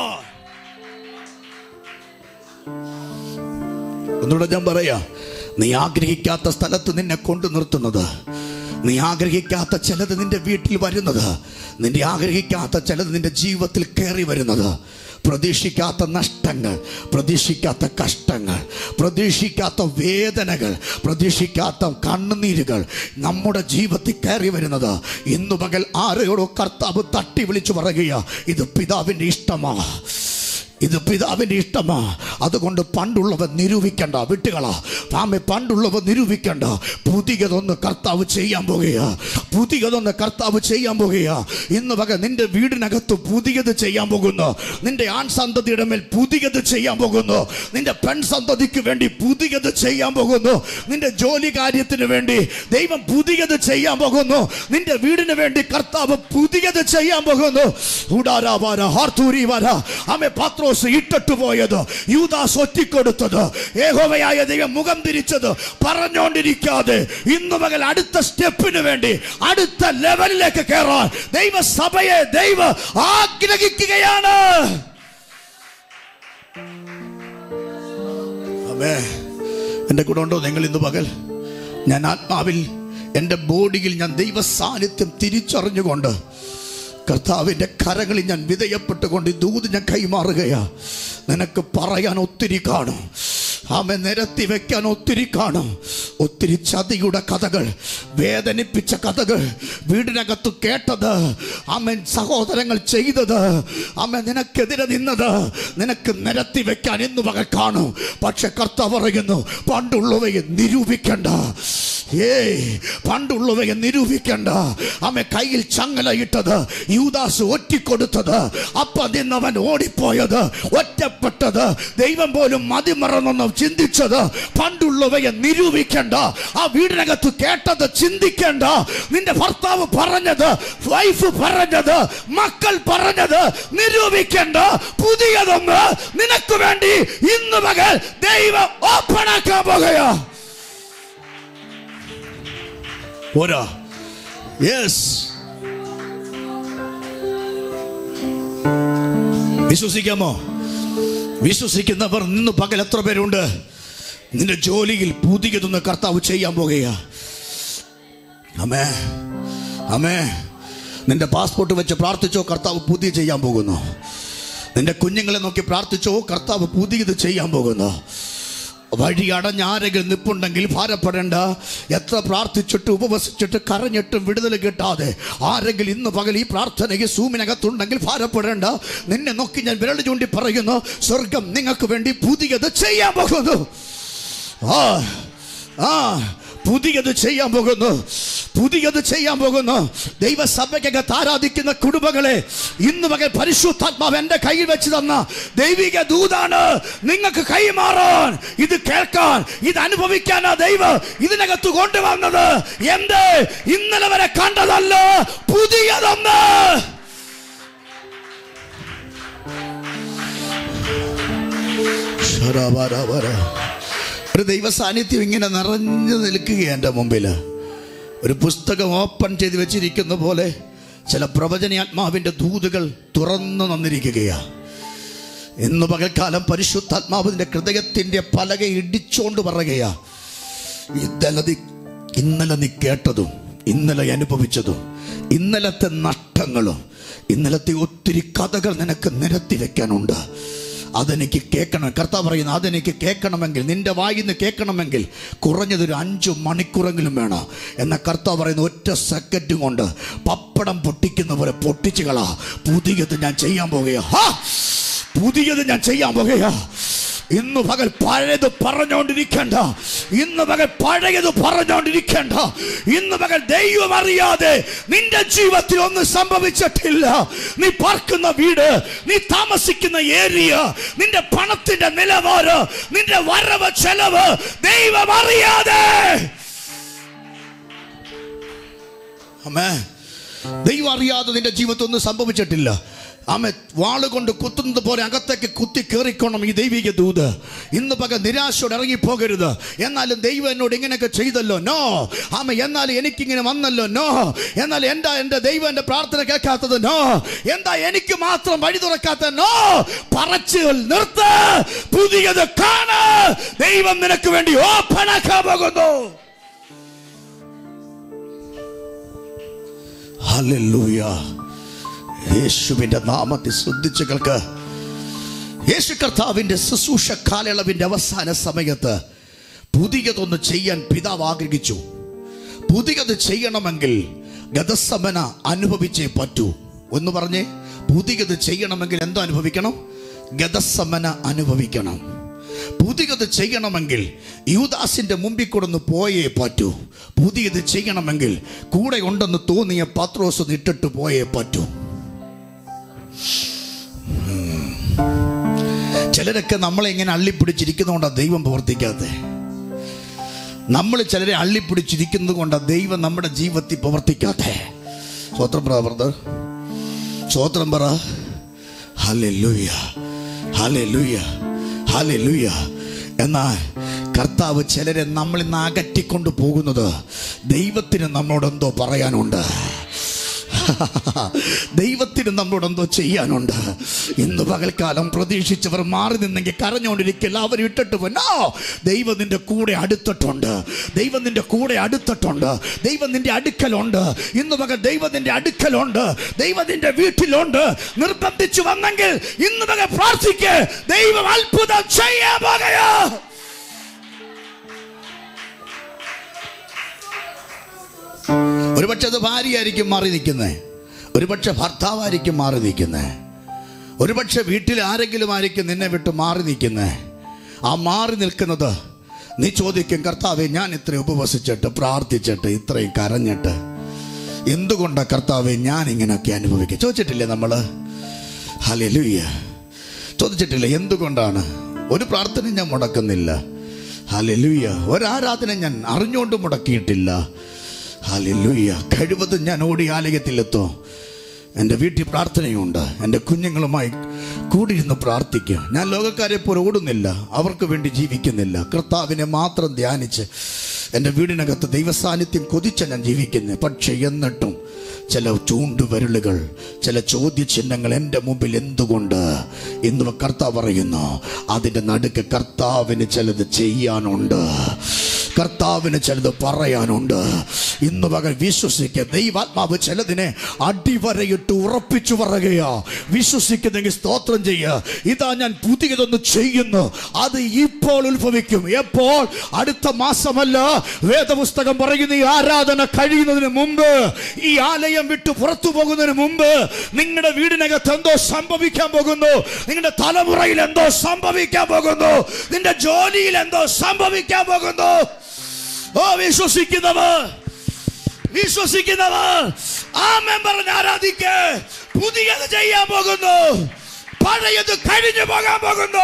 ഒന്നുകൂടെ ഞാൻ പറയാ നീ ആഗ്രഹിക്കാത്ത സ്ഥലത്ത് നിന്നെ കൊണ്ടു നിർത്തുന്നത് നീ ആഗ്രഹിക്കാത്ത ചിലത് നിന്റെ വീട്ടിൽ വരുന്നത് നിന്റെ ആഗ്രഹിക്കാത്ത ചിലത് നിന്റെ ജീവിതത്തിൽ കയറി വരുന്നത് പ്രതീക്ഷിക്കാത്ത നഷ്ടങ്ങൾ പ്രതീക്ഷിക്കാത്ത കഷ്ടങ്ങൾ പ്രതീക്ഷിക്കാത്ത വേദനകൾ പ്രതീക്ഷിക്കാത്ത കണ്ണുനീരുകൾ നമ്മുടെ ജീവിതത്തിൽ കയറി വരുന്നത് ഇന്നു പകൽ ആരെയോടോ കർത്താവ് തട്ടി വിളിച്ചു പറയുക ഇത് പിതാവിൻ്റെ ഇഷ്ടമാ ഇത് പിതാവിന്റെ ഇഷ്ടമാ അതുകൊണ്ട് പണ്ടുള്ളവ നിരൂപിക്കണ്ട വിട്ടുകളാ താമെ പണ്ടുള്ളവ നിരൂപിക്കണ്ട പുതിയതൊന്ന് കർത്താവ് ചെയ്യാൻ പോകുക പുതിയതൊന്ന് കർത്താവ് ചെയ്യാൻ പോകുക ഇന്ന് വക നിന്റെ വീടിനകത്ത് പുതിയത് ചെയ്യാൻ പോകുന്നു നിന്റെ ആൺ സന്തതിയുടെ മേൽ പുതിയത് ചെയ്യാൻ പോകുന്നു നിന്റെ പെൺ സന്തതിക്ക് വേണ്ടി പുതിയത് ചെയ്യാൻ പോകുന്നു നിന്റെ ജോലി കാര്യത്തിന് വേണ്ടി ദൈവം പുതിയത് ചെയ്യാൻ പോകുന്നു നിന്റെ വീടിന് വേണ്ടി കർത്താവ് പുതിയത് ചെയ്യാൻ പോകുന്നു ഉടാരാവാര ഹാർത്തൂരി വര ആമെ പാത്രോസ് ഇട്ടിട്ട് പോയത് യൂദാസ് ഒറ്റിക്കൊടുത്തത് ഏഹോവയായ ദൈവം മുഖം തിരിച്ചത് പറഞ്ഞുകൊണ്ടിരിക്കാതെ ഇന്നു മകൽ അടുത്ത സ്റ്റെപ്പിന് വേണ്ടി അടുത്ത ലെവലിലേക്ക് കയറാൻ ദൈവസഭയെ ദൈവം ആഗ്രഹിക്കുകയാണ് അമേ എൻ്റെ കൂടെ ഉണ്ടോ നിങ്ങൾ ഇന്ന് പകൽ ഞാൻ ആത്മാവിൽ എൻ്റെ ബോഡിയിൽ ഞാൻ ദൈവ സാന്നിധ്യം തിരിച്ചറിഞ്ഞുകൊണ്ട് കർത്താവിൻ്റെ കരങ്ങളിൽ ഞാൻ വിധേയപ്പെട്ടുകൊണ്ട് ഈ ദൂത് ഞാൻ കൈമാറുകയാ നിനക്ക് പറയാൻ ഒത്തിരി കാണും ആമെ നിരത്തി വെക്കാൻ ഒത്തിരി കാണും ഒത്തിരി ചതിയുടെ കഥകൾ വേദനിപ്പിച്ച കഥകൾ വീടിനകത്ത് കേട്ടത് ആമൻ സഹോദരങ്ങൾ ചെയ്തത് ആമ നിനക്കെതിരെ നിന്നത് നിനക്ക് നിരത്തി വെക്കാൻ ഇന്ന് പകൽ കാണും പക്ഷെ കർത്താവ് പറയുന്നു പണ്ടുള്ളവയെ നിരൂപിക്കണ്ട ഏയ് പണ്ടുള്ളവയെ നിരൂപിക്കണ്ട അമ്മ കയ്യിൽ ചങ്ങല ഇട്ടത് യൂദാസ് ഒറ്റിക്കൊടുത്തത് അപ്പ നിന്നവൻ ഓടിപ്പോയത് ഒറ്റപ്പെട്ടത് ദൈവം പോലും മതിമറന്നൊന്ന് ചിന്തിച്ചത് പണ്ടുള്ളവയെ നിരൂപിക്കണ്ട ആ വീടിനകത്ത് കേട്ടത് ചിന്തിക്കണ്ട നിന്റെ ഭർത്താവ് പറഞ്ഞത് വൈഫ് പറഞ്ഞത് മക്കൾ പറഞ്ഞത് നിരൂപിക്കണ്ട പുതിയതൊന്ന് നിനക്ക് വേണ്ടി ഇന്ന് മകൾ ദൈവം ഓപ്പണാക്കാൻ പോകുകയാ പോരാ യെസ് വിശ്വസിക്കാമോ വിശ്വസിക്കുന്നവർ ഇന്ന് പകൽ എത്ര പേരുണ്ട് നിന്റെ ജോലിയിൽ പുതിയതൊന്ന് കർത്താവ് ചെയ്യാൻ പോകുക അമേ അമേ നിന്റെ പാസ്പോർട്ട് വെച്ച് പ്രാർത്ഥിച്ചോ കർത്താവ് പുതിയ ചെയ്യാൻ പോകുന്നു നിന്റെ കുഞ്ഞുങ്ങളെ നോക്കി പ്രാർത്ഥിച്ചോ കർത്താവ് പുതിയത് ചെയ്യാൻ പോകുന്നു വഴി അടഞ്ഞ ആരെങ്കിലും നിപ്പുണ്ടെങ്കിൽ ഭാരപ്പെടേണ്ട എത്ര പ്രാർത്ഥിച്ചിട്ട് ഉപവസിച്ചിട്ട് കരഞ്ഞിട്ടും വിടുതൽ കിട്ടാതെ ആരെങ്കിലും ഇന്ന് പകൽ ഈ പ്രാർത്ഥനയ്ക്ക് സൂമിനകത്തുണ്ടെങ്കിൽ ഭാരപ്പെടേണ്ട നിന്നെ നോക്കി ഞാൻ വിരൽ ചൂണ്ടി പറയുന്നു സ്വർഗം നിങ്ങൾക്ക് വേണ്ടി പുതിയത് ചെയ്യാൻ പോകുന്നു ആ ആ പുതിയത് ചെയ്യാൻ പോകുന്നു പുതിയത് ചെയ്യാൻ പോകുന്നു ദൈവസഭയ്ക്കകത്ത് ആരാധിക്കുന്ന കുടുംബങ്ങളെ ഇന്ന് പകൽ പരിശുദ്ധാത്മാവ് എന്റെ കയ്യിൽ വെച്ച് തന്ന ദൈവിക ദൂതാണ് നിങ്ങൾക്ക് കൈമാറാൻ ഇത് കേൾക്കാൻ ഇത് അനുഭവിക്കാനാ ദൈവം ഇതിനകത്ത് കൊണ്ടുവന്നത് എന്ത് ഇന്നലെ വരെ കണ്ടതല്ല പുതിയതൊന്ന് ശരവരവര. ഒരു ദൈവ സാന്നിധ്യം ഇങ്ങനെ നിറഞ്ഞു നിൽക്കുകയാണ് എൻ്റെ മുമ്പിൽ ഒരു പുസ്തകം ഓപ്പൺ ചെയ്ത് വെച്ചിരിക്കുന്ന പോലെ ചില പ്രവചനാത്മാവിൻ്റെ ദൂതുകൾ തുറന്നു നന്നിരിക്കുകയാണ് ഇന്ന് പകൽക്കാലം പരിശുദ്ധാത്മാവിന്റെ ഹൃദയത്തിന്റെ പലക ഇടിച്ചോണ്ട് പറയുകയാ ഇന്നലെ നീ ഇന്നലെ നീ കേട്ടതും ഇന്നലെ അനുഭവിച്ചതും ഇന്നലത്തെ നഷ്ടങ്ങളും ഇന്നലത്തെ ഒത്തിരി കഥകൾ നിനക്ക് നിരത്തി വെക്കാനുണ്ട് അതെനിക്ക് കേൾക്കണം കർത്താവ് പറയുന്നു അതെനിക്ക് കേൾക്കണമെങ്കിൽ നിന്റെ വായിൽ നിന്ന് കേൾക്കണമെങ്കിൽ കുറഞ്ഞതൊരു അഞ്ചു മണിക്കൂറെങ്കിലും വേണം എന്ന കർത്താവ് പറയുന്ന ഒറ്റ സെക്കൻഡ് കൊണ്ട് പപ്പടം പൊട്ടിക്കുന്ന പോലെ പൊട്ടിച്ചു കളാ പുതിയത് ഞാൻ ചെയ്യാൻ പോകുകയാ ഹാ! പുതിയത് ഞാൻ ചെയ്യാൻ പോകുകയാ ഇന്ന് പകൽ പഴയത് പറഞ്ഞുകൊണ്ടിരിക്കേണ്ട ഇന്ന് പകൽ പഴയത് പറഞ്ഞുകൊണ്ടിരിക്കേണ്ട ഇന്ന് പകൽ ദൈവം അറിയാതെ നിന്റെ ജീവിതത്തിൽ ഒന്നും സംഭവിച്ചിട്ടില്ല നീ പാർക്കുന്ന വീട് നീ താമസിക്കുന്ന ഏരിയ നിന്റെ പണത്തിന്റെ നിലവാരം നിന്റെ വരവ് ചെലവ് ദൈവം അറിയാതെ അമ്മേ ദൈവം അറിയാതെ നിന്റെ ജീവിതത്തിൽ ഒന്നും സംഭവിച്ചിട്ടില്ല ആമ വാള് കൊണ്ട് കുത്തുന്നത് പോലെ അകത്തേക്ക് കുത്തി കയറിക്കോണം ഈ ദൈവിക ദൂത് ഇന്ന് പക നിരാശയോടെ ഇറങ്ങിപ്പോകരുത് എന്നാലും ദൈവം എന്നോട് ഇങ്ങനെയൊക്കെ ചെയ്തല്ലോ നോ ആമ എന്നാലും എനിക്കിങ്ങനെ വന്നല്ലോ നോ എന്നാൽ എന്താ എൻ്റെ ദൈവം എൻ്റെ പ്രാർത്ഥന കേൾക്കാത്തത് നോ എന്താ എനിക്ക് മാത്രം വഴി തുറക്കാത്ത നോ പറച്ചുകൾ നിർത്ത് പുതിയത് കാണ് ദൈവം നിനക്ക് വേണ്ടി ഓപ്പണാക്കാൻ പോകുന്നു ഹല്ലേലൂയ യേശുവിന്റെ നാമത്തെ ശ്രദ്ധിച്ചു കേൾക്ക് യേശു കർത്താവിന്റെ ശുശ്രൂഷ കാലയളവിന്റെ അവസാന സമയത്ത് പുതിയതൊന്ന് ചെയ്യാൻ പിതാവ് ആഗ്രഹിച്ചു പുതിയത് ചെയ്യണമെങ്കിൽ ഗതസമന അനുഭവിച്ചേ പറ്റൂ ഒന്ന് പറഞ്ഞേ പുതിയത് ചെയ്യണമെങ്കിൽ എന്തോ അനുഭവിക്കണം ഗതസമന അനുഭവിക്കണം പുതിയത് ചെയ്യണമെങ്കിൽ യൂദാസിന്റെ മുമ്പിൽ കൂടെ ഒന്ന് പോയേ പറ്റൂ പുതിയത് ചെയ്യണമെങ്കിൽ കൂടെ ഉണ്ടെന്ന് തോന്നിയ പത്രോസ് ഒന്ന് ഇട്ടിട്ട് പോയേ പറ്റൂ ഉം. ചിലരൊക്കെ നമ്മളെ ഇങ്ങനെ അള്ളിപ്പിടിച്ചിരിക്കുന്നതുകൊണ്ടാണ് ദൈവം പ്രവർത്തിക്കാത്തത് നമ്മൾ ചിലരെ അള്ളിപ്പിടിച്ചിരിക്കുന്നത് കൊണ്ടാണ് ദൈവം നമ്മുടെ ജീവിതത്തിൽ പ്രവർത്തിക്കാത്തേ സ്വത്രം പറ ബ്രദർ സ്വത്രം പറ ഹല്ലേലൂയ ഹല്ലേലൂയ ഹല്ലേലൂയ എന്നാൽ കർത്താവ് ചിലരെ നമ്മളിൽ നിന്ന് അകറ്റിക്കൊണ്ട് പോകുന്നത് ദൈവത്തിന് നമ്മളോട് എന്തോ പറയാനുണ്ട് ദൈവത്തിന് നമ്മളോട് എന്തോ ചെയ്യാനുണ്ട് ഇന്ന് പകൽക്കാലം പ്രതീക്ഷിച്ചവർ മാറി നിന്നെങ്കിൽ കരഞ്ഞുകൊണ്ടിരിക്കില്ല അവർ ഇട്ടിട്ട് പോനോ ദൈവം നിന്റെ കൂടെ അടുത്തിട്ടുണ്ട് ദൈവം നിന്റെ കൂടെ അടുത്തിട്ടുണ്ട് ദൈവം നിന്റെ അടുക്കലുണ്ട് ഇന്ന് പകൽ ദൈവം നിന്റെ അടുക്കലുണ്ട് ദൈവം നിന്റെ വീട്ടിലുണ്ട് നിർബന്ധിച്ചു വന്നെങ്കിൽ ഇന്ന് പകൽ പ്രാർത്ഥിക്ക് ദൈവം അത്ഭുതം ചെയ്യാൻ പോകുകയോ ഒരുപക്ഷെ അത് ഭാര്യയായിരിക്കും മാറി നിൽക്കുന്നത് ഒരുപക്ഷെ ഭർത്താവായിരിക്കും മാറി നിൽക്കുന്നത് ഒരുപക്ഷെ വീട്ടിൽ ആരെങ്കിലും ആയിരിക്കും നിന്നെ വിട്ട് മാറി നിൽക്കുന്നത് ആ മാറി നിൽക്കുന്നത് നീ ചോദിക്കും കർത്താവെ ഞാൻ ഇത്രയും ഉപവസിച്ചിട്ട് പ്രാർത്ഥിച്ചിട്ട് ഇത്രയും കരഞ്ഞിട്ട് എന്തുകൊണ്ടാണ് കർത്താവെ ഞാൻ ഇങ്ങനെയൊക്കെ അനുഭവിക്കുക ചോദിച്ചിട്ടില്ലേ നമ്മൾ ഹലലുയ്യ ചോദിച്ചിട്ടില്ല എന്തുകൊണ്ടാണ് ഒരു പ്രാർത്ഥന ഞാൻ മുടക്കുന്നില്ല ഹലലുയ്യ ഒരാരാധന ഞാൻ അറിഞ്ഞുകൊണ്ട് മുടക്കിയിട്ടില്ല ഹലലുയ്യ കഴിവതും ഞാൻ ഓടി ആലയത്തിലെത്തും എൻ്റെ വീട്ടിൽ പ്രാർത്ഥനയുണ്ട് എൻ്റെ കുഞ്ഞുങ്ങളുമായി കൂടിയിരുന്ന് പ്രാർത്ഥിക്കുക ഞാൻ ലോകക്കാരെ പോലെ ഓടുന്നില്ല അവർക്ക് വേണ്ടി ജീവിക്കുന്നില്ല കർത്താവിനെ മാത്രം ധ്യാനിച്ച് എൻ്റെ വീടിനകത്ത് ദൈവസാന്നിധ്യം കൊതിച്ച ഞാൻ ജീവിക്കുന്നത് പക്ഷേ എന്നിട്ടും ചില ചൂണ്ടുവിരലുകൾ ചില ചോദ്യചിഹ്നങ്ങൾ എൻ്റെ മുമ്പിൽ എന്തുകൊണ്ട് എന്ന് കർത്താവ് പറയുന്നു അതിൻ്റെ നടുക്ക് കർത്താവിന് ചിലത് ചെയ്യാനുണ്ട് കർത്താവിന് ചിലത് പറയാനുണ്ട് ഇന്ന് പകൽ വിശ്വസിക്കുക ദൈവാത്മാവ് ചിലതിനെ അടിവരയിട്ട് ഉറപ്പിച്ചു പറയുകയാ വിശ്വസിക്കുന്നെങ്കിൽ സ്തോത്രം ചെയ്യുക ഇതാ ഞാൻ പുതിയതൊന്ന് ചെയ്യുന്നു അത് ഇപ്പോൾ ഉത്ഭവിക്കും എപ്പോൾ അടുത്ത മാസമല്ല വേദപുസ്തകം പറയുന്ന ഈ ആരാധന കഴിയുന്നതിന് മുമ്പ് ഈ ആലയം വിട്ട് പുറത്തു പോകുന്നതിന് മുമ്പ് നിങ്ങളുടെ വീടിനകത്ത് എന്തോ സംഭവിക്കാൻ പോകുന്നു നിങ്ങളുടെ തലമുറയിൽ എന്തോ സംഭവിക്കാൻ പോകുന്നു നിന്റെ ജോലിയിൽ എന്തോ സംഭവിക്കാൻ പോകുന്നു ഓ വിശ്വസിക്കുന്നവർ വിശ്വസിക്കുന്നവർ ആമേൻ പറഞ്ഞ് ആരാധിക്ക് പുതിയത് ചെയ്യാൻ പോകുന്നു പഴയത് കഴിഞ്ഞു പോകാൻ പോകുന്നു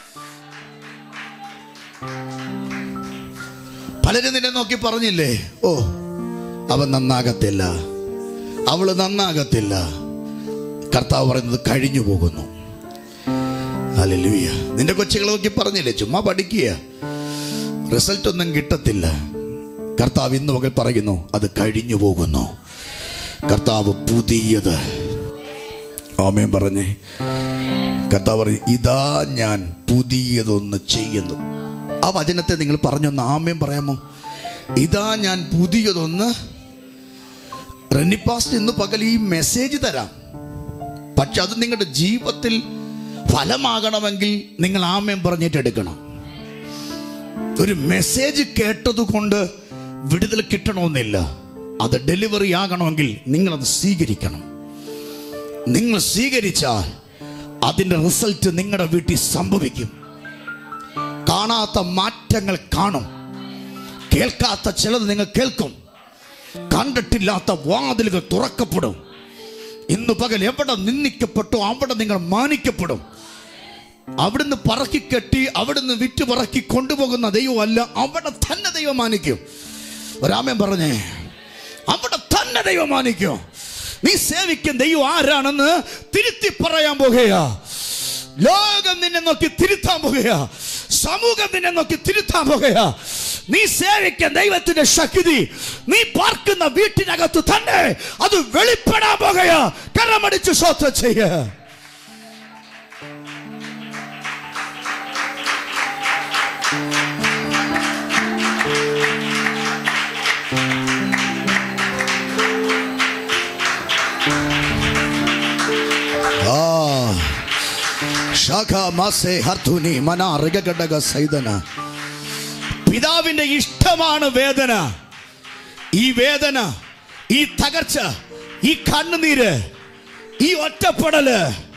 പലരും നിന്നെ നോക്കി പറഞ്ഞില്ലേ ഓ അവൻ നന്നാകത്തില്ല അവള് നന്നാകത്തില്ല കർത്താവ് പറയുന്നത് കഴിഞ്ഞു പോകുന്നു അല്ലൂയ നിന്റെ കൊച്ചുകളെ നോക്കി പറഞ്ഞില്ലേ ചുമ്മാ പഠിക്കുക റിസൾട്ട് ഒന്നും കിട്ടത്തില്ല കർത്താവ് ഇന്ന് പകൽ പറയുന്നു അത് കഴിഞ്ഞു പോകുന്നു കർത്താവ് പുതിയത് ആമേൻ പറഞ്ഞേ കർത്താവ് പറഞ്ഞു ഇതാ ഞാൻ പുതിയതൊന്ന് ചെയ്യുന്നു ആ വചനത്തെ നിങ്ങൾ പറഞ്ഞൊന്ന് ആമേൻ പറയാമോ ഇതാ ഞാൻ പുതിയതൊന്ന് റെന്നിപ്പാസ്റ്റ് ഇന്ന് പകൽ ഈ മെസ്സേജ് തരാം പക്ഷെ അത് നിങ്ങളുടെ ജീവിതത്തിൽ ഫലമാകണമെങ്കിൽ നിങ്ങൾ ആമേൻ പറഞ്ഞിട്ടെടുക്കണം ഒരു മെസ്സേജ് കേട്ടത് കൊണ്ട് വിടുതൽ കിട്ടണമെന്നില്ല അത് ഡെലിവറി ആകണമെങ്കിൽ നിങ്ങളത് സ്വീകരിക്കണം നിങ്ങൾ സ്വീകരിച്ചാൽ അതിൻ്റെ റിസൾട്ട് നിങ്ങളുടെ വീട്ടിൽ സംഭവിക്കും കാണാത്ത മാറ്റങ്ങൾ കാണും കേൾക്കാത്ത ചിലത് നിങ്ങൾ കേൾക്കും കണ്ടിട്ടില്ലാത്ത വാതിലുകൾ തുറക്കപ്പെടും ഇന്ന് പകൽ എവിടെ നിന്ദിക്കപ്പെട്ടു അവിടെ നിങ്ങൾ മാനിക്കപ്പെടും അവിടുന്ന് പറക്കി കെട്ടി അവിടുന്ന് വിറ്റ് പറക്കി കൊണ്ടുപോകുന്ന ദൈവമല്ല അവിടെ തന്നെ ദൈവം മാനിക്കും രാമൻ പറഞ്ഞേ അവിടെ തന്നെ ദൈവം മാനിക്കും നീ സേവിക്കും ദൈവം ആരാണെന്ന് തിരുത്തി പറയാൻ പോകുകയാ ലോകം നിന്നെ നോക്കി തിരുത്താൻ പോകുകയാ സമൂഹം നിന്നെ നോക്കി തിരുത്താൻ പോകുകയാ നീ സേവിക്കാൻ ദൈവത്തിന്റെ ശക്തി നീ പാർക്കുന്ന വീട്ടിനകത്ത് തന്നെ അത് വെളിപ്പെടാൻ പോകുകയാ കരമടിച്ച് സ്വത്വം ചെയ്യുക ആ ശാഖ മാസേ ഹർത്തുനി മന ഋഗഘടക സൈതന പിതാവിന്റെ ഇഷ്ടമാണ് വേദന ഈ വേദന ഈ തകർച്ച ഈ കണ്ണുനീര് ഈ ഒറ്റപ്പെടല്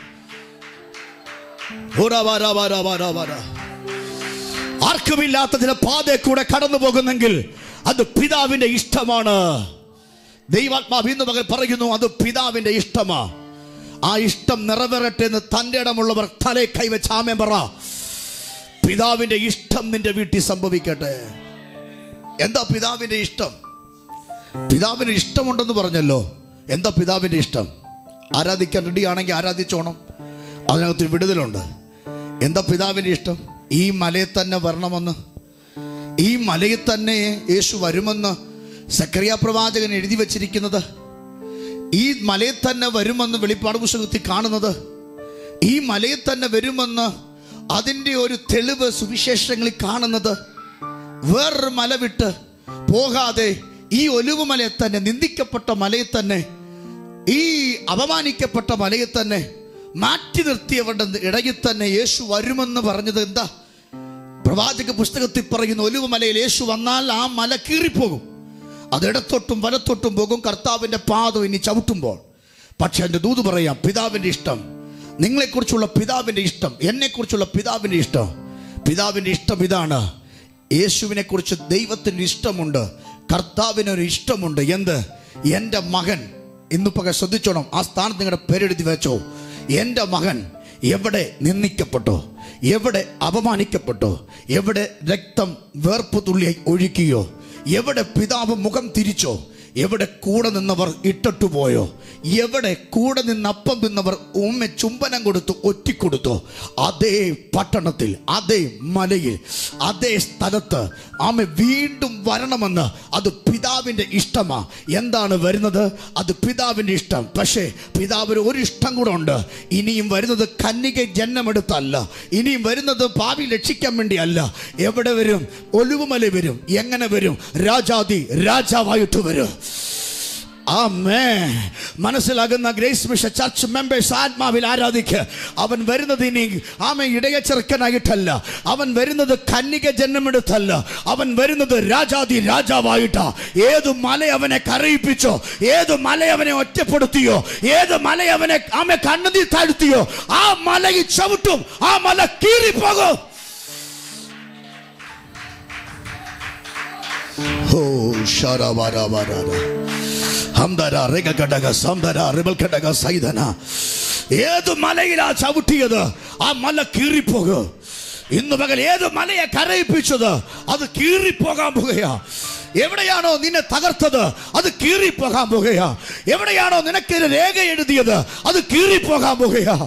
ഓടാ വാരാ വാരാ വാരാ വാരാ ആർക്കുമില്ലാത്ത ചില പാതയെ കൂടെ കടന്നു പോകുന്നെങ്കിൽ അത് പിതാവിന്റെ ഇഷ്ടമാണ് ദൈവാത്മാവ് ഇന്ന് മകൻ പറയുന്നു അത് പിതാവിന്റെ ഇഷ്ടമാ ആ ഇഷ്ടം നിറവേറട്ടെ എന്ന് തൻ്റെ ഇടമുള്ളവർ തലേ കൈവച്ച് ആമേൻ പറ പിതാവിന്റെ ഇഷ്ടം നിന്റെ വീട്ടിൽ സംഭവിക്കട്ടെ എന്താ പിതാവിന്റെ ഇഷ്ടം പിതാവിന് ഇഷ്ടമുണ്ടെന്ന് പറഞ്ഞല്ലോ എന്താ പിതാവിന്റെ ഇഷ്ടം ആരാധിക്കാൻ റെഡി ആണെങ്കിൽ ആരാധിച്ചോണം അതിനകത്ത് വിടുതലുണ്ട് എന്താ പിതാവിന്റെ ഇഷ്ടം ഈ മലയിൽ തന്നെ വരണമെന്ന് ഈ മലയിൽ തന്നെ യേശു വരുമെന്ന് സക്രിയ പ്രവാചകൻ എഴുതി വച്ചിരിക്കുന്നത് ഈ മലയിൽ തന്നെ വരുമെന്ന് വെളിപ്പാട് പുസ്തകത്തിൽ കാണുന്നത് ഈ മലയിൽ തന്നെ വരുമെന്ന് അതിൻ്റെ ഒരു തെളിവ് സുവിശേഷങ്ങളിൽ കാണുന്നത് വേറൊരു മല വിട്ട് പോകാതെ ഈ ഒലിവ് മലയിൽ തന്നെ നിന്ദിക്കപ്പെട്ട മലയിൽ തന്നെ ഈ അപമാനിക്കപ്പെട്ട മലയിൽ തന്നെ മാറ്റി നിർത്തിയവരുടെ ഇടയിൽ തന്നെ യേശു വരുമെന്ന് പറഞ്ഞത് എന്താ പ്രവാചക പുസ്തകത്തിൽ പറയുന്ന ഒലിവ് മലയിൽ യേശു വന്നാൽ ആ മല കീറിപ്പോകും അത് ഇടത്തോട്ടും വലത്തോട്ടും പോകും കർത്താവിൻ്റെ പാദം ഇനി ചവിട്ടുമ്പോൾ പക്ഷെ എൻ്റെ ദൂത് പറയാം പിതാവിൻ്റെ ഇഷ്ടം നിങ്ങളെക്കുറിച്ചുള്ള പിതാവിൻ്റെ ഇഷ്ടം എന്നെക്കുറിച്ചുള്ള പിതാവിൻ്റെ ഇഷ്ടം പിതാവിൻ്റെ ഇഷ്ടം ഇതാണ് യേശുവിനെ കുറിച്ച് ദൈവത്തിന് ഇഷ്ടമുണ്ട് കർത്താവിനൊരു ഇഷ്ടമുണ്ട് എന്ത് എൻ്റെ മകൻ ഇന്ന് പക ശ്രദ്ധിച്ചോണം ആ സ്ഥാനത്ത് നിങ്ങളുടെ പേരെഴുതി വെച്ചോ എൻ്റെ മകൻ എവിടെ നിന്ദിക്കപ്പെട്ടോ എവിടെ അപമാനിക്കപ്പെട്ടോ എവിടെ രക്തം വേർപ്പ് തുള്ളിയായി ഒഴുക്കിയോ എവിടെ പിതാവ് മുഖം തിരിച്ചോ എവിടെ കൂടെ നിന്നവർ ഇട്ടിട്ടു പോയോ എവിടെ കൂടെ നിന്ന് അപ്പം തിന്നവർ ഉമ്മ ചുംബനം കൊടുത്തു ഒറ്റിക്കൊടുത്തോ അതേ പട്ടണത്തിൽ അതേ മലയിൽ അതേ സ്ഥലത്ത് ആമ വീണ്ടും വരണമെന്ന് അത് പിതാവിൻ്റെ ഇഷ്ടമാ എന്താണ് വരുന്നത് അത് പിതാവിൻ്റെ ഇഷ്ടം പക്ഷേ പിതാവിന് ഒരു ഇഷ്ടം കൂടെ ഉണ്ട് ഇനിയും വരുന്നത് കന്യക ജന്മമെടുത്തല്ല ഇനിയും വരുന്നത് ഭാവി രക്ഷിക്കാൻ വേണ്ടിയല്ല എവിടെ വരും ഒലിവുമല വരും എങ്ങനെ വരും രാജാതി രാജാവായിട്ട് വരും ആമേ മനസ്സിലാകുന്ന ഗ്രേസ് മിഷൻ ചർച്ച് മെമ്പേഴ്സ് ആത്മാവിൽ ആരാധിക്ക് അവൻ വരുന്നത് ഇനി ആമ ഇടയ ചെറുക്കനായിട്ടല്ല അവൻ വരുന്നത് കന്യക ജന്മമെടുത്തല്ല അവൻ വരുന്നത് രാജാതി രാജാവായിട്ടാ ഏത് മല അവനെ കരയിപ്പിച്ചോ ഏത് മല അവനെ ഒറ്റപ്പെടുത്തിയോ ഏത് മല അവനെ ആമ കണ്ണുതി താഴ്ത്തിയോ ആ മലയിൽ ചവിട്ടും ആ മല കീറിപ്പോകും ഓ ഷാരാവാരാവാരാ ഹംദര റിഗഘടക സംദര റിബൽഘടക സൈതന ഏത് മലയിലാ ചവിട്ടിയത് ആ മല കീറിപ്പോകും ഇന്ന് പകൽ ഏത് മലയെ കരയിപ്പിച്ചത് അത് കീറിപ്പോകാൻ പോകുകയാ എവിടെയാണോ നിന്നെ തകർത്തത് അത് കീറിപ്പോകാൻ പോകുകയാ എവിടെയാണോ നിനക്ക് രേഖ എഴുതിയത് അത് കീറിപ്പോകാൻ പോകുകയാ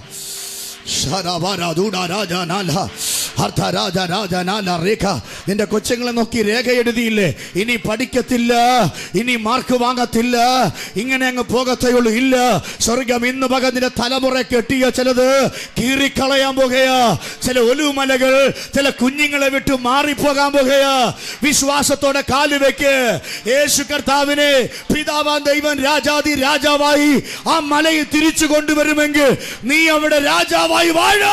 രേഖ നിന്റെ കൊച്ചുങ്ങളെ നോക്കി രേഖ എഴുതിയില്ലേ ഇനി പഠിക്കത്തില്ല ഇനി മാർക്ക് വാങ്ങത്തില്ല ഇങ്ങനെ അങ്ങ് പോകത്തേയുള്ളൂ ഇല്ല സ്വർഗം ഇന്ന് പക നിന്റെ തലമുറ കെട്ടിയ ചിലത് കീറിക്കളയാൻ പോകുകയാ ചില ഒലുമലകൾ ചില കുഞ്ഞുങ്ങളെ വിട്ട് മാറിപ്പോകാൻ പോകുകയാ വിശ്വാസത്തോടെ കാല് വെക്ക് യേശു കർത്താവിനെ പിതാവാൻ ദൈവം രാജാതി രാജാവായി ആ മലയിൽ തിരിച്ചു കൊണ്ടുവരുമെങ്കിൽ നീ അവിടെ രാജാവായി വാഴോ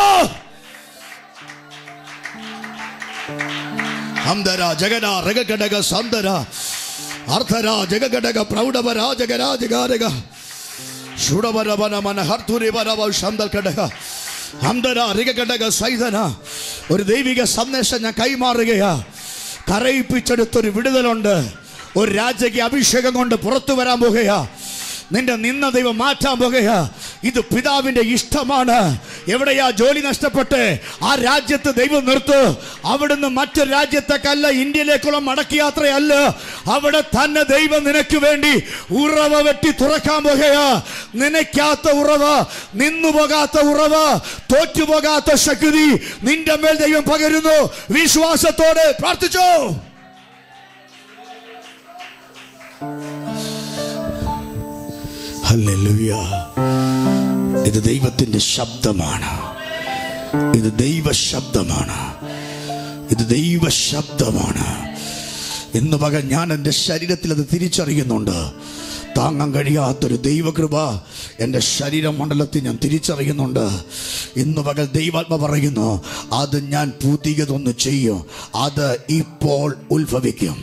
ഹംദര ജഗന രഗഘടക സന്ദര അർത്ഥര ജഗഘടക പ്രൗഢവര ജഗരാ ജഗാരക ഷുഡവരവന മന ഹർത്തുരി വരവ ശന്തൽ ഘടക ഹംദര റിഗഘടക സൈതന ഒരു ദൈവിക സന്ദേശം ഞാൻ കൈമാറുകയാ കരയിപ്പിച്ചെടുത്തൊരു വിടുതലുണ്ട് ഒരു രാജകീയ അഭിഷേകം കൊണ്ട് പുറത്തു വരാൻ പോകുകയാ നിന്റെ നിന്ന ദൈവം മാറ്റാൻ പോകുകയാ ഇത് പിതാവിന്റെ ഇഷ്ടമാണ് എവിടെയാ ജോലി നഷ്ടപ്പെട്ട് ആ രാജ്യത്ത് ദൈവം നിർത്തു അവിടുന്ന് മറ്റൊരു രാജ്യത്തേക്കല്ല ഇന്ത്യയിലേക്കുള്ള മടക്കയാത്രയല്ല അവിടെ തന്നെ ദൈവം നിനക്ക് വേണ്ടി ഉറവ വെട്ടി തുറക്കാൻ പോകുകയാ നനയ്ക്കാത്ത ഉറവ നിന്നു പോകാത്ത ഉറവ തോറ്റുപോകാത്ത ശക്തി നിന്റെ മേൽ ദൈവം പകരുന്നു വിശ്വാസത്തോടെ പ്രാർത്ഥിച്ചോ ഹല്ലേലൂയ ഇത് ദൈവത്തിന്റെ ശബ്ദമാണ് ഇത് ദൈവ ശബ്ദമാണ് ഇത് ദൈവ ശബ്ദമാണ് ഇന്ന് പകൽ ഞാൻ എൻ്റെ ശരീരത്തിൽ അത് തിരിച്ചറിയുന്നുണ്ട് താങ്ങാൻ കഴിയാത്തൊരു ദൈവകൃപ എൻ്റെ ശരീരമണ്ഡലത്തിൽ ഞാൻ തിരിച്ചറിയുന്നുണ്ട് ഇന്ന് പകൽ ദൈവാത്മ പറയുന്നു അത് ഞാൻ പുതിയതൊന്ന് ചെയ്യും അത് ഇപ്പോൾ ഉത്ഭവിക്കും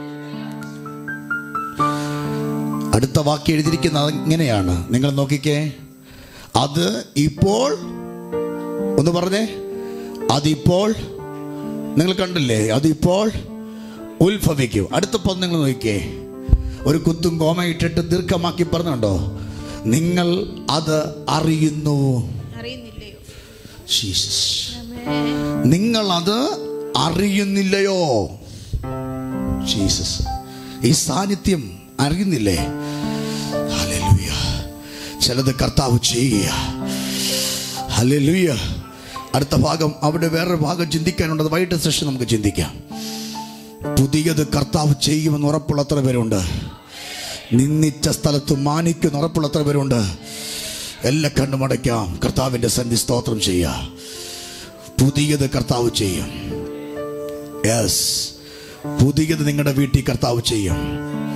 അടുത്ത വാക്യം എഴുതിയിരിക്കുന്നത് ഇങ്ങനെയാണ് നിങ്ങൾ നോക്കിക്കേ അത് ഇപ്പോൾ ഒന്ന് പറഞ്ഞേ അതിപ്പോൾ നിങ്ങൾ കണ്ടില്ലേ അതിപ്പോൾ ഉത്ഭവിക്കും അടുത്ത പദം നിങ്ങൾ നോക്കിക്കേ ഒരു കുത്തും കോമ ഇട്ടിട്ട് ദീർഘമാക്കി പറഞ്ഞുണ്ടോ നിങ്ങൾ അത് അറിയുന്നു അറിയുന്നില്ലയോ ജീസസ് നിങ്ങൾ അത് അറിയുന്നില്ലയോ ജീസസ് ഈ സാന്നിധ്യം അറിയുന്നില്ലേ ഹല്ലേലൂയ ചിലത് കർത്താവ് ചെയ്യുക ഹല്ലേലൂയ അടുത്ത ഭാഗം അവിടെ വേറൊരു ഭാഗം ചിന്തിക്കാനുണ്ട് അത് വൈകിട്ട് സെഷൻ നമുക്ക് ചിന്തിക്കാം പുതിയത് കർത്താവ് ചെയ്യുമെന്ന് ഉറപ്പുള്ള എത്ര പേരുണ്ട് നിന്നിച്ച സ്ഥലത്ത് മാനിക്കുന്ന ഉറപ്പുള്ള എത്ര പേരുണ്ട് എല്ലാം കണ്ണുമടയ്ക്കാം കർത്താവിൻ്റെ സന്ധി സ്തോത്രം ചെയ്യുക പുതിയത് കർത്താവ് ചെയ്യും യെസ് പുതിയത് നിങ്ങളുടെ വീട്ടിൽ കർത്താവ് ചെയ്യും